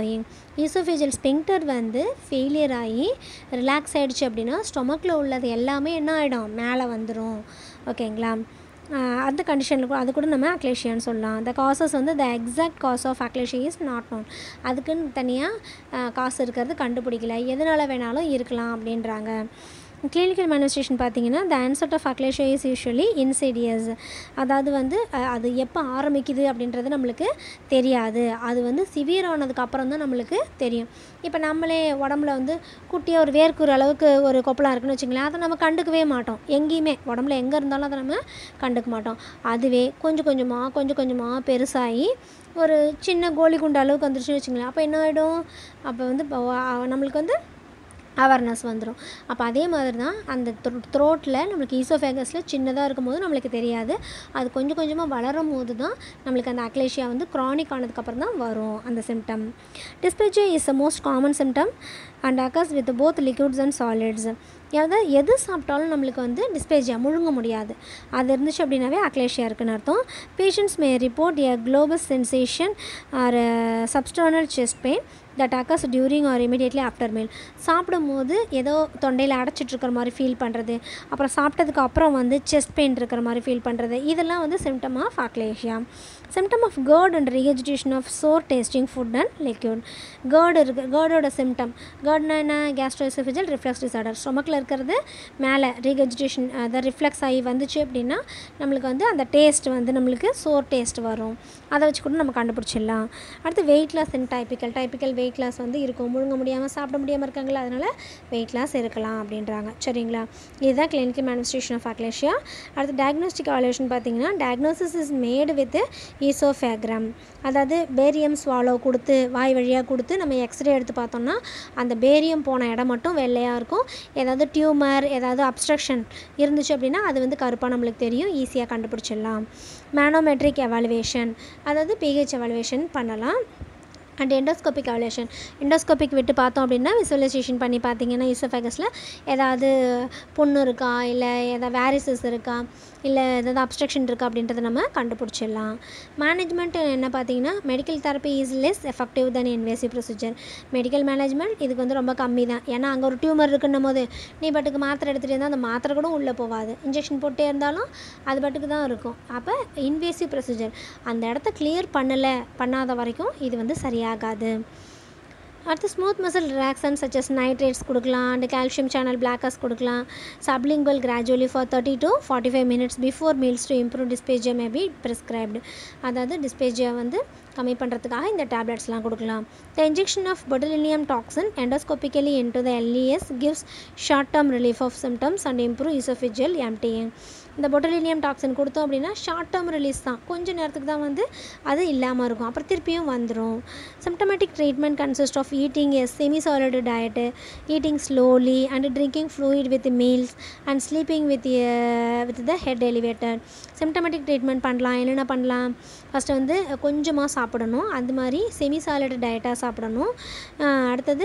esophageal sphincter வந்து ஃபெயிலியர் ஆகி ரிலாக்ஸ் ஆகிடுச்சு அப்படின்னா ஸ்டொமக்கில் உள்ளது எல்லாமே என்ன ஆகிடும் மேலே வந்துடும் ஓகேங்களா ஆஹ் அந்த கண்டிஷனில் கூட அது கூட நம்ம அக்லேஷியான்னு சொல்லலாம் த காசஸ் வந்து the exact cause of achalasia is not known அதுக்குன்னு தனியாக காசு இருக்கிறது கண்டுபிடிக்கல எதனால் வேணாலும் இருக்கலாம் அப்படின்றாங்க கிளினிக்கல் மேனிஃபெஸ்டேஷன் பார்த்தீங்கன்னா the onset of achalasia is usually insidious அதாவது வந்து அஹ், அது எப்போ ஆரம்பிக்குது அப்படின்றது நம்மளுக்கு தெரியாது அது வந்து சிவியர் ஆனதுக்கு அப்புறம் தான் நம்மளுக்கு தெரியும் இப்போ நம்மளே உடம்புல வந்து குட்டியாக ஒரு வேர்க்குற அளவுக்கு ஒரு கொப்பளம் இருக்குன்னு வச்சுங்களேன் அதை நம்ம கண்டுக்கவே மாட்டோம் எங்கேயுமே உடம்புல எங்கே இருந்தாலும் அதை நம்ம கண்டுக்க மாட்டோம் அதுவே கொஞ்சம் கொஞ்சமாக கொஞ்சம் கொஞ்சமாக பெருசாகி ஒரு சின்ன கோலி குண்டு அளவுக்கு வந்துருச்சுன்னு வச்சுங்களேன் அப்போ என்ன ஆகிடும் அப்போ வந்து இப்போ வ- நம்மளுக்கு வந்து அவேர்னஸ் வந்துடும் அப்போ அதே மாதிரி தான் அந்த த்ரோட்டில் நம்மளுக்கு ஈசோஃபேகஸில் சின்னதாக இருக்கும்போது நம்மளுக்கு தெரியாது அது கொஞ்சம் கொஞ்சமாக வளரும் போது தான் நம்மளுக்கு அந்த அக்லேஷியா வந்து க்ரானிக் ஆனதுக்கப்புறம் தான் வரும் அந்த symptom dysphagia is the most common symptom and occurs with both liquids and solids அதாவது எது சாப்பிட்டாலும் நம்மளுக்கு வந்து டிஸ்பேஜியா முழுங்க முடியாது அது இருந்துச்சு அப்படின்னாவே அக்லேஷியா இருக்குன்னு அர்த்தம் patients may report a globus sensation or substernal chest pain that occurs during or immediately after meal சாப்பிடும்போது ஏதோ தொண்டையில் அடைச்சிட்டு இருக்கிற மாதிரி ஃபீல் பண்ணுறது அப்புறம் சாப்பிட்டதுக்கு அப்புறம் வந்து செஸ்ட் பெயின் இருக்கிற மாதிரி ஃபீல் பண்ணுறது இதெல்லாம் வந்து symptom of achalasia symptom of GERD and regurgitation of sour tasting food and liquid GERD இருக்கு கேர்டோட சிம்டம் கேர்ட்னா என்ன கேஸ்ட்ரோஎசோஃபிஜல் ரிஃப்ளெக்ஸ் டிசார்டர் ஸ்டொமக்கில் இருக்கிறது மேலே ரீஹெஜிடேஷன் அதை ரிஃப்ளெக்ஸ் ஆகி வந்துச்சு அப்படின்னா நம்மளுக்கு வந்து அந்த டேஸ்ட் வந்து நம்மளுக்கு சோர் டேஸ்ட் வரும் அதை வச்சு கூட நம்ம கண்டுபிடிச்சிடலாம் அடுத்து weight loss and typical typical weight loss வந்து இருக்கும் முழுங்க முடியாமல் சாப்பிட முடியாமல் இருக்காங்களா அதனால் வெயிட் லாஸ் இருக்கலாம் அப்படின்றாங்க சரிங்களா இதுதான் கிளினிக்கல் மேனிஃபெஸ்டேஷன் ஆஃப் அக்லேஷியா அடுத்து டயக்னோஸ்டிக் அவாலுவேஷன் பார்த்தீங்கன்னா diagnosis is made with esophagram அதாவது பேரியம் ஸ்வாலோ கொடுத்து வாய் வழியாக கொடுத்து நம்ம எக்ஸ்ரே எடுத்து பார்த்தோம்னா அந்த பேரியம் போன இடம் மட்டும் வெள்ளையாக இருக்கும் ஏதாவது டியூமர் ஏதாவது அப்ஸ்ட்ரக்ஷன் இருந்துச்சு அப்படின்னா அது வந்து கருப்பாக நம்மளுக்கு தெரியும் ஈஸியாக கண்டுபிடிச்சிடலாம் மேனோமெட்ரிக் எவாலுவேஷன் அதாவது பிஹெச் எவாலுவேஷன் பண்ணலாம் அண்ட் எண்டோஸ்கோபிக் அவலேஷன் எண்டோஸ்கோபிக் விட்டு பார்த்தோம் அப்படின்னா விசுவலைசேஷன் பண்ணி பார்த்தீங்கன்னா ஈசோஃபேகஸில் ஏதாவது புண்ணு இருக்கா இல்லை ஏதாவது வேரிசஸ் இருக்கா இல்லை ஏதாவது அப்ஸ்ட்ரக்ஷன் இருக்கா அப்படின்றத நம்ம கண்டுபிடிச்சிடலாம் மேனேஜ்மெண்ட் என்ன பார்த்தீங்கன்னா medical therapy is less effective than invasive procedure medical management இதுக்கு வந்து ரொம்ப கம்மி தான் ஏன்னா அங்கே ஒரு டியூமர் இருக்குன்னும் போது நீ பாட்டுக்கு மாத்திரை எடுத்துகிட்டு இருந்தால் அந்த மாத்திரை கூட உள்ளே போகாது இன்ஜெக்ஷன் போட்டே இருந்தாலும் அது பாட்டுக்கு தான் இருக்கும் அப்போ இன்வேசிவ் ப்ரொசீஜர் அந்த இடத்த கிளியர் பண்ணலை பண்ணாத வரைக்கும் இது வந்து சரியாகாது அடுத்து smooth muscle relaxant such as nitrates கொடுக்கலாம் அண்ட் கால்சியம் சேனல் பிளாக்கர்ஸ் கொடுக்கலாம் sublingual gradually for thirty to forty five minutes before meals to improve dysphagia may be prescribed அதாவது டிஸ்பேஜியா வந்து கம்மி பண்ணுறதுக்காக இந்த டேப்லெட்ஸ்லாம் கொடுக்கலாம் the injection of botulinum toxin endoscopically into the LES gives short term relief of symptoms and improve esophageal emptying இந்த botulinum toxin கொடுத்தோம் அப்படின்னா ஷார்ட் டேர்ம் ரிலீஸ் தான் கொஞ்ச நேரத்துக்கு தான் வந்து அது இல்லாமல் இருக்கும் அப்புறம் திருப்பியும் வந்துடும் symptomatic treatment consist of eating a semi solid diet eating slowly and drinking fluid with meals and sleeping with with the head elevated symptomatic treatment பண்ணலாம் என்னென்ன பண்ணலாம் ஃபஸ்ட்டு வந்து கொஞ்சமாக சாப்பிடணும் அது மாதிரி செமி சாலிட் டயட்டாக சாப்பிடணும் அஹ் அடுத்தது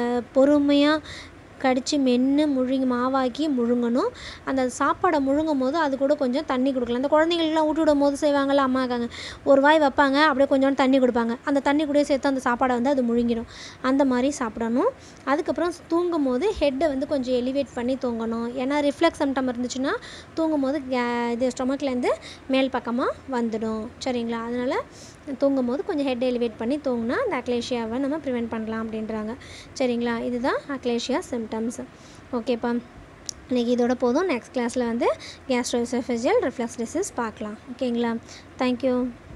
பொறுமையாக கடித்து மென்று முழுங்கி மாவாக்கி முழுங்கணும் அந்த சாப்பாடை முழுங்கும் போது அது கூட கொஞ்சம் தண்ணி கொடுக்கலாம் அந்த குழந்தைங்களுக்குலாம் ஊட்டி விடும் போது செய்வாங்கள்ல அம்மா இருக்காங்க ஒரு வாய் வைப்பாங்க அப்படியே கொஞ்சோண்டு தண்ணி கொடுப்பாங்க அந்த தண்ணி கூட சேர்த்து அந்த சாப்பாடை வந்து அது முழுங்கிடும் அந்த மாதிரி சாப்பிடணும் அதுக்கப்புறம் தூங்கும் போது ஹெட்டை வந்து கொஞ்சம் எலிவேட் பண்ணி தூங்கணும் ஏன்னா ரிஃப்ளெக்ஸ் சம்டம் இருந்துச்சுன்னா தூங்கும் போது கே- இது ஸ்டொமக்லேருந்து மேல் பக்கமாக வந்துடும் சரிங்களா அதனால் தூங்கும் போது கொஞ்சம் ஹெட் எலிவேட் பண்ணி தூங்கினா அந்த அக்லேஷியாவை நம்ம ப்ரிவெண்ட் பண்ணலாம் அப்படின்றாங்க சரிங்களா இதுதான் அக்லேஷியா சிம்டம்ஸ் ஓகேப்பா இன்றைக்கி இதோட போதும் நெக்ஸ்ட் கிளாஸில் வந்து கேஸ்ட்ரோசோஃபெஜியல் ரிஃப்ளக்ஸ் டிசீஸ் பார்க்கலாம் ஓகேங்களா தேங்க்யூ